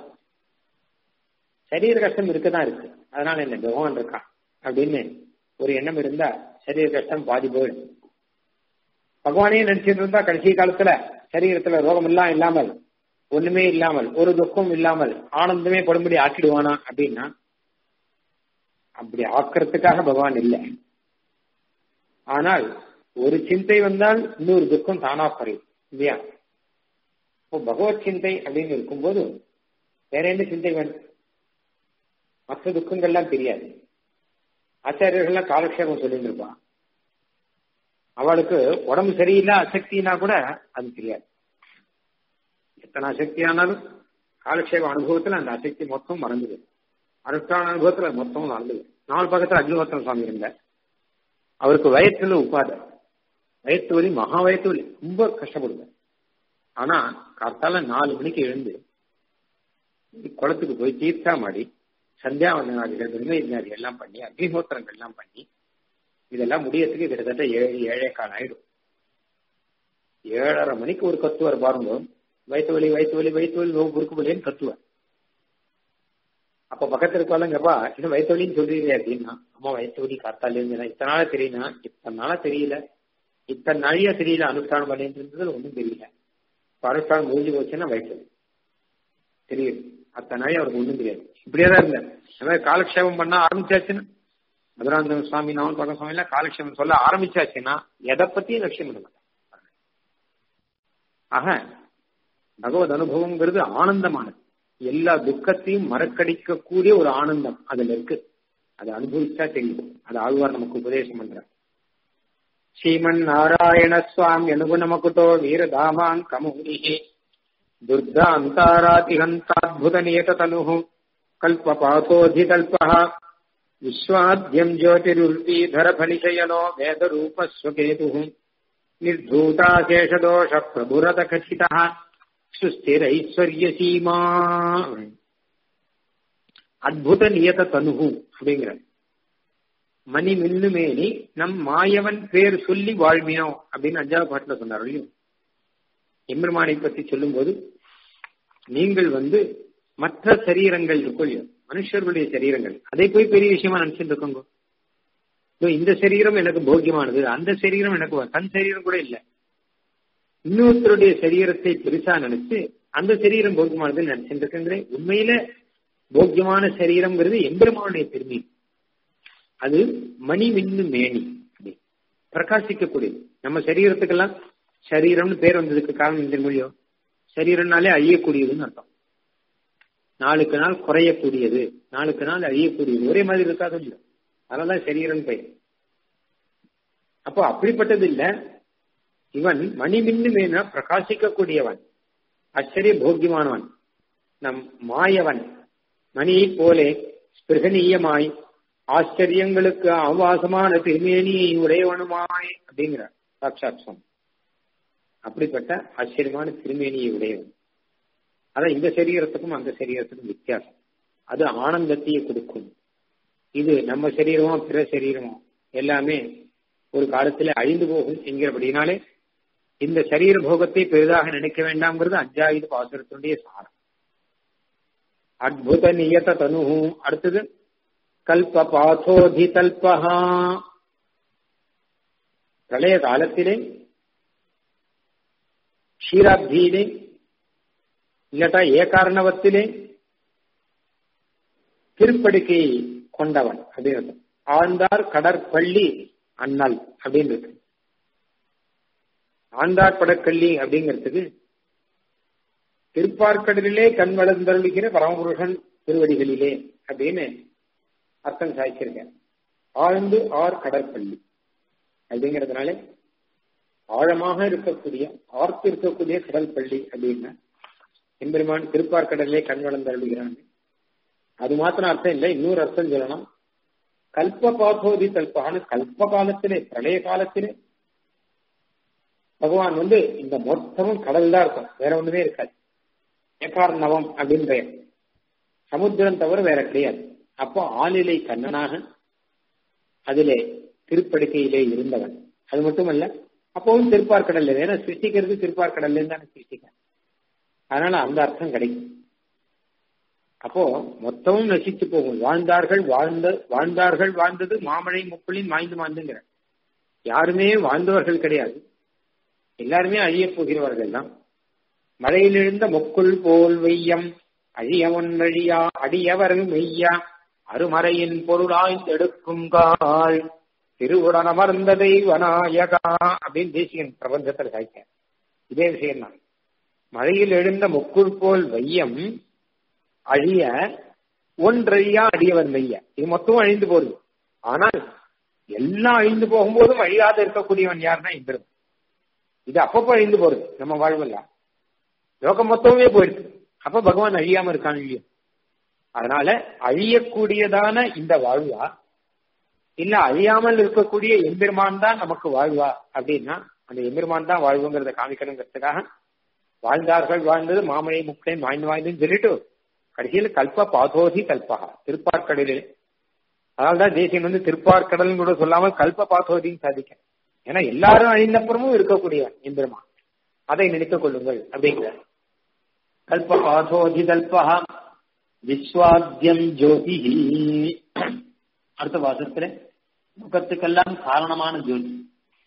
சரீர கஷ்டம் இருக்கதான் இருக்கு அதனால என்ன பகவான் இருக்கான் அப்படின்னு ஒரு எண்ணம் இருந்தா சரீர கஷ்டம் பாதி போயிடும் பகவானே நினைச்சிட்டு இருந்தா கடைசி காலத்துல சரீரத்துல ரோகம் எல்லாம் இல்லாமல் ஒண்ணுமே இல்லாமல் ஒரு துக்கம் இல்லாமல் ஆனந்தமே படும்படி ஆக்கிடுவானா அப்படின்னா அப்படி ஆக்கிறதுக்காக பகவான் இல்லை ஆனால் ஒரு சிந்தை வந்தால் இன்னொரு துக்கம் தானா குறையும் இல்லையா இப்போ பகவத் சிந்தை அப்படின்னு இருக்கும்போது வேற என்ன சிந்தை வேணும் மற்ற துக்கங்கள்லாம் தெரியாது ஆச்சாரியர்கள்லாம் காலக்ஷேபம் சொல்லிட்டு இருப்பான் அவளுக்கு உடம்பு சரியில்லை அசக்தினா கூட அது தெரியாது எத்தனை அசக்தி ஆனாலும் காலக்ஷேப அனுபவத்துல அந்த அசக்தி மொத்தம் மறந்துது அனுஷ்டான அனுபவத்துல மொத்தம் மறந்துது நாலு பக்கத்துல அக்னிஹோத்திரம் சுவாமி இருந்தார் அவருக்கு வயத்துல உப்பாத வயத்து வலி மகா வயத்து வலி ரொம்ப கஷ்டப்படுவார் ஆனா காத்தால நாலு மணிக்கு எழுந்து குளத்துக்கு போய் தீர்த்தா மாடி சந்தியாவந்தனாதிகள் பிரம்மயஜாதிகள் எல்லாம் பண்ணி அக்னிஹோத்திரங்கள் எல்லாம் பண்ணி இதெல்லாம் முடியறதுக்கு கிட்டத்தட்ட ஏழு ஏழே கால் ஆயிடும் ஏழரை மணிக்கு ஒரு கத்துவார் பாருங்க வயிற்று வலி வயிற்று வலி வயிற்று வலி நோவு குறுக்கு வலின்னு கத்துவார் அப்ப பக்கத்துல இருக்கவாங்கப்பா இது வயிற்று வலின்னு சொல்றீங்க அப்படின்னா அம்மா வயிற்று வலி காத்தாலே இத்தனை நாளா தெரியுனா இத்தனை நாளா தெரியல இத்தனை நாழியா தெரியல அனுஷ்டானம் பண்ணிட்டு இருந்தது ஒன்றும் தெரியல இப்ப அனுஷ்டானம் முடிஞ்சு போச்சுன்னா வயசது தெரியுது அத்தனை நாளி அவருக்கு ஒன்றும் தெரியாது இப்படியே தான் இருந்தேன் அதாவது காலக்ஷேபம் பண்ண ஆரம்பிச்சாச்சுன்னா மதுராந்தகம் சுவாமி நாவல் பக்கம் சுவாமி எல்லாம் காலக்ஷேபம் சொல்ல ஆரம்பிச்சாச்சுன்னா எதை பத்தியும் லட்சியம் பண்ண மாட்டாங்க ஆக பகவத் அனுபவங்கிறது ஆனந்தமானது எல்லா துக்கத்தையும் மறக்கடிக்கக்கூடிய ஒரு ஆனந்தம் அதுல இருக்கு அதை அனுபவிச்சா தெரியும் அது ஆழ்வார் நமக்கு உபதேசம் பண்றார் ஸ்ரீமன் நாராயண சுவாமி அனுகுணமகுதோ வீரதாமான் கமுனிஹி துர்தாந்தாராதிகந்தாத்புத நியததனுः கல்பபாதோधिकल्पः विश्वाद्यम् ज्योतिरुर्वीधरफलिशयनो वेदरूपस्वकेतुः निर्धूताशेषदोषप्रभुरतखचितः சுஸ்திரைஸ்வர்யசீமா அத்புத நியத தனுகு அப்படிங்கிற மணி மின்னுமேனி நம் மாயவன் பேர் சொல்லி வாழ்வினோம் அப்படின்னு அஞ்சாவது பாட்டுல சொன்னார் இல்லையோ எம்பெருமானை பத்தி சொல்லும் போது நீங்கள் வந்து மற்ற சரீரங்கள் இருக்கும் இல்லையோ மனுஷர்களுடைய சரீரங்கள் அதை போய் பெரிய விஷயமா நினைச்சிட்டு இருக்கோங்க இந்த சரீரம் எனக்கு போக்கியமானது அந்த சரீரம் எனக்கு தன் சரீரம் கூட இல்லை இன்னொருத்தருடைய சரீரத்தை பெருசா நினைச்சு அந்த சரீரம் போக்கியமானதுன்னு நினைச்சிட்டு இருக்கேங்கிறேன் உண்மையில போக்கியமான சரீரம்ங்கிறது எம்பெருமானுடைய பெருமை அது மணி மின்னு மேனி அப்படி பிரகாசிக்கக்கூடியது நம்ம சரீரத்துக்கெல்லாம் சரீரம்னு பேர் வந்ததுக்கு காரணம் இந்த மொழியோ சரீரம்னாலே அழியக்கூடியதுன்னு அர்த்தம் நாளுக்கு நாள் குறையக்கூடியது நாளுக்கு நாள் அழியக்கூடியது ஒரே மாதிரி இருக்காது இல்லையோ அதனாலதான் சரீரம் பெயர் அப்போ அப்படிப்பட்டது இல்ல இவன் மணி மின்னு மேனா பிரகாசிக்கக்கூடியவன் ஆச்சரிய போக்கியமானவன் நம் மாயவன் மணியை போலே ஸ்பிருகனீயமாய் ஆச்சரியங்களுக்கு ஆவாசமான திருமேனியை உடையவனுமாய் அப்படிங்கிற சாட்சாத் சுவாமி அப்படிப்பட்ட ஆச்சரியமான திருமேனியை உடையவன் அதான் இந்த சரீரத்துக்கும் அந்த சரீரத்துக்கும் வித்தியாசம் அது ஆனந்தத்தையே கொடுக்கும் இது நம்ம சரீரமோ பிற சரீரமோ எல்லாமே ஒரு காலத்துல அழிந்து போகும் என்கிறபடினாலே இந்த சரீர போகத்தை பெரிதாக நினைக்க வேண்டாம்ங்கிறது அஞ்சாவது பாசுரத்தினுடைய சாரம் அத்புத நியத தனு அடுத்தது கல்ப பாசோதி கல்பகா பிரளய காலத்திலே க்ஷீராப்தியிலே இல்லாட்டா ஏகாரணவத்திலே திருப்படுக்கையை கொண்டவன் அப்படின்னு ஆழ்ந்தார் கடற்பள்ளி அண்ணல் அப்படின்னு இருக்கு ஆண்டார் படக்கள்ளி அப்படிங்கிறதுக்கு திருப்பார்க்கடலிலே கண் வளர்ந்தருளுகிற பரமபுருஷன் திருவடிகளிலே அப்படின்னு அர்த்தம் சாய்ச்சிருக்கேன் ஆழ்ந்து ஆர் கடற்பள்ளி அப்படிங்கிறதுனால ஆழமாக இருக்கக்கூடிய ஆர்த்து இருக்கக்கூடிய கடல் பள்ளி அப்படின்னா எம்பெருமான் திருப்பார்க்கடலிலே கண் வளர்ந்தருளுகிறான் அது மாத்திரம் அர்த்தம் இல்லை இன்னொரு அர்த்தம் சொல்லணும் கல்ப பாசோதி கல்பான கல்ப காலத்திலே பிரளய காலத்திலே பகவான் வந்து இந்த மொத்தமும் கடல் தான் இருக்கும் வேற ஒண்ணுமே இருக்காது ஏகார்ணவம் அப்படின்னு பெயர் சமுத்திரம் தவிர வேற கிடையாது அப்போ ஆளிலை கண்ணனாக அதிலே திருப்படுக்கையிலே இருந்தவன் அது மட்டுமல்ல அப்பவும் திருப்பார்கடல்ல ஏன்னா சிருஷ்டிக்கிறது திருப்பார்கடல்ல தானே சிருஷ்டிக்க அதனால அந்த அர்த்தம் கிடைக்கும் அப்போ மொத்தமும் நசித்து போகும் வாழ்ந்தார்கள் வாழ்ந்த வாழ்ந்தார்கள் வாழ்ந்தது மாமழை முப்புளின் மாய்ந்து மாய்ந்துங்கிற யாருமே வாழ்ந்தவர்கள் கிடையாது எல்லாருமே அழிய போகிறவர்கள் தான் மழையில் எழுந்த முக்குள் போல் வெய்யம் அழியவன் வழியா அடியவர் மெய்யா அருமறையின் பொருளாய் எடுக்கும் கால் திருவுடன் அமர்ந்த தெய்வநாயகா அப்படின்னு தேசியன் பிரபஞ்சத்தில் சாய்க்க இதே விஷயம் தான் மழையில் எழுந்த முக்குள் போல் வையம் அழிய ஒன்றழியா அடியவர் மெய்ய இது மொத்தமும் அழிந்து போகுது ஆனால் எல்லாம் அழிந்து போகும்போதும் அழியாத இருக்கக்கூடியவன் யாருன்னா இந்திரன் இது அப்பப்போ அழிந்து போறது நம்ம வாழ்வுல லோகம் மொத்தமே போயிடுது அப்ப பகவான் அழியாம இருக்கான் இல்லையோ அதனால அழியக்கூடியதான இந்த வாழ்வா இல்ல அழியாமல் இருக்கக்கூடிய எம்பெருமான் தான் நமக்கு வாழ்வா அப்படின்னா அந்த எம்பெருமான் தான் வாழ்வுங்கிறத காமிக்கணுங்கிறதுக்காக வாழ்ந்தார்கள் வாழ்ந்தது மாமழை முக்தை வாய்ந்து வாய்ந்துன்னு சொல்லிட்டு கடைசியில் கல்ப பாதோதி கல்பகா திருப்பார்கடலில் அதனால்தான் தேசியன் வந்து திருப்பார்கடல் கூட சொல்லாமல் கல்ப பாதோதின்னு சாதிக்க ஏன்னா எல்லாரும் அழிந்தப்புறமும் இருக்கக்கூடியவன் எம்பெருமான் அதை நினைத்துக் கொள்ளுங்கள் அப்படிங்கிற கல்ப பாதோதி கல்பகா விஸ்வாத்தியம் ஜோதி அடுத்த வாசத்துல முகத்துக்கெல்லாம் காரணமான ஜோதி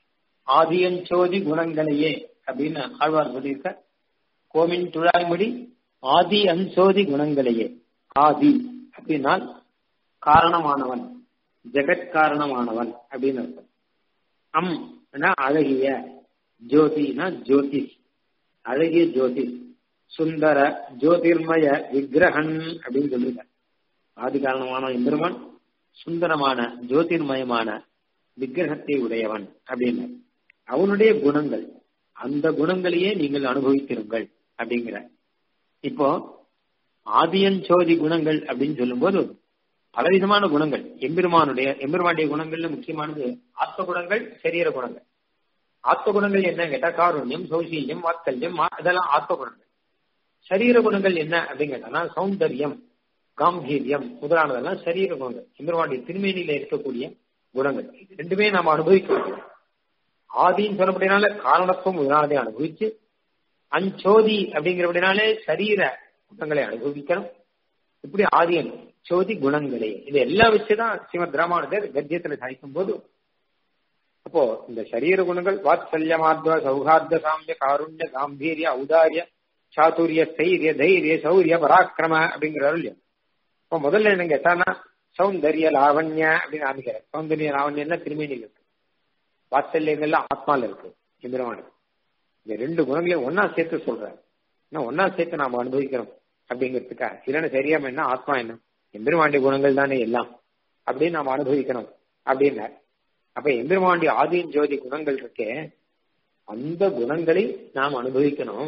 ஆதியஞ்சோதி குணங்களையே அப்படின்னு ஆழ்வார் சொல்லியிருக்க கோமின் துழாய்மொழி ஆதி அஞ்சோதி குணங்களையே ஆதி அப்படின்னால் காரணமானவன் ஜெகத் காரணமானவன் அப்படின்னு அர்த்தம் அம் அழகிய ஜோதினா ஜோதிஷ் அழகிய ஜோதிஷ் சுந்தர ஜோதிர்மய விக்கிரகன் அப்படின்னு சொல்லியிருக்க ஆதி காரணமான எம்பெருமான் சுந்தரமான ஜோதிர்மயமான விக்கிரகத்தை உடையவன் அப்படின்னு அவனுடைய குணங்கள் அந்த குணங்களையே நீங்கள் அனுபவித்திருங்கள் அப்படிங்கிற இப்போ ஆதியன் சோதி குணங்கள் அப்படின்னு சொல்லும்போது பலவிதமான குணங்கள் எம்பெருமானுடைய எம்பெருமானுடைய குணங்கள்ல முக்கியமானது ஆத்ம குணங்கள் சரீர குணங்கள் ஆத்ம குணங்கள் என்ன கேட்டா காருண்யம் சௌசீல்யம் வாத்கல்யம் இதெல்லாம் ஆத்ம குணங்கள் சரீர குணங்கள் என்ன அப்படின்னு கேட்டா சௌந்தர்யம் காம்பீரியம் முதலானதெல்லாம் சரீர குணங்கள் எம்பெருமானுடைய திருமேனியில இருக்கக்கூடிய குணங்கள் ரெண்டுமே நாம் அனுபவிக்க முடியும் ஆதின்னு சொல்லப்படினால காரணத்துவம் முதலானதை அனுபவிச்சு அஞ்சோதி அப்படிங்கிறபடினாலே சரீர குணங்களை அனுபவிக்கணும் இப்படி ஆதியன் சோதி குணங்களே இது எல்லாம் வச்சுதான் ஸ்ரீமத் ராமானுஜர் கத்தியத்துல சாய்க்கும் போது அப்போ இந்த சரீர குணங்கள் வாத்சல்யமாத்வ சௌஹார்த சாமிய காருண்ய காம்பீரிய ஔதாரிய சாதுரிய ஸ்தைரிய தைரிய சௌரிய பராக்கிரம அப்படிங்கிறாரு இல்லையா இப்போ முதல்ல என்ன கேட்டானா சௌந்தரிய லாவண்ய அப்படின்னு ஆரம்பிக்கிறார் சௌந்தரிய லாவண்யம்னா திருமேனியில் இருக்கு வாத்சல்யங்கள்லாம் ஆத்மால இருக்கு எந்திரமானது இந்த ரெண்டு குணங்களையும் ஒன்னா சேர்த்து சொல்றாரு இன்னும் ஒன்னா சேர்த்து நாம அனுபவிக்கிறோம் அப்படிங்கிறதுக்காக இல்லைன்னா சரியாம என்ன ஆத்மா என்ன எம்பெருமாண்டிய குணங்கள் தானே எல்லாம் அப்படின்னு நாம அனுபவிக்கணும் அப்படின்னார் அப்ப எம்பெருமாண்டிய ஆதியின் ஜோதி குணங்கள் இருக்கே அந்த குணங்களை நாம் அனுபவிக்கணும்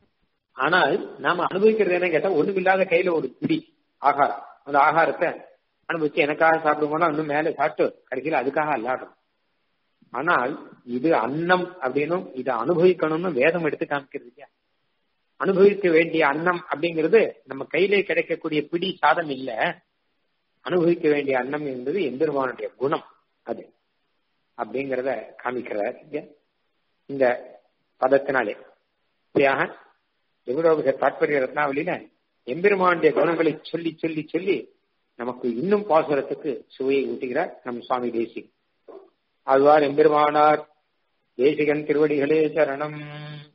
ஆனால் நாம அனுபவிக்கிறது என்ன கேட்டா ஒண்ணுமில்லாத கையில ஒரு பிடி ஆகாரம் அந்த ஆகாரத்தை அனுபவிச்சு எனக்காக சாப்பிடுவோம்னா இன்னும் மேல சாப்பிட்டு கடைசியில் அதுக்காக அல்லாடுறோம் ஆனால் இது அன்னம் அப்படின்னும் இதை அனுபவிக்கணும்னு வேதம் எடுத்து காமிக்கிறது இல்லையா அனுபவிக்க வேண்டிய அன்னம் அப்படிங்கிறது நம்ம கையிலே கிடைக்கக்கூடிய பிடி சாதம் இல்ல அனுபவிக்க வேண்டிய அன்னம் என்பது எம்பெருமானுடைய குணம் அது அப்படிங்கிறத காமிக்கிறார் இந்த பதத்தினாலே இப்படியாக எவ்வளவு தாற்பரிய ரத்னாவளியில எம்பெருமானுடைய குணங்களை சொல்லி சொல்லி சொல்லி நமக்கு இன்னும் பாசுரத்துக்கு சுவையை ஊட்டுகிறார் நம் சுவாமி தேசிக் ஆழ்வார் எம்பெருமானார் தேசிகன் திருவடிகளே சரணம்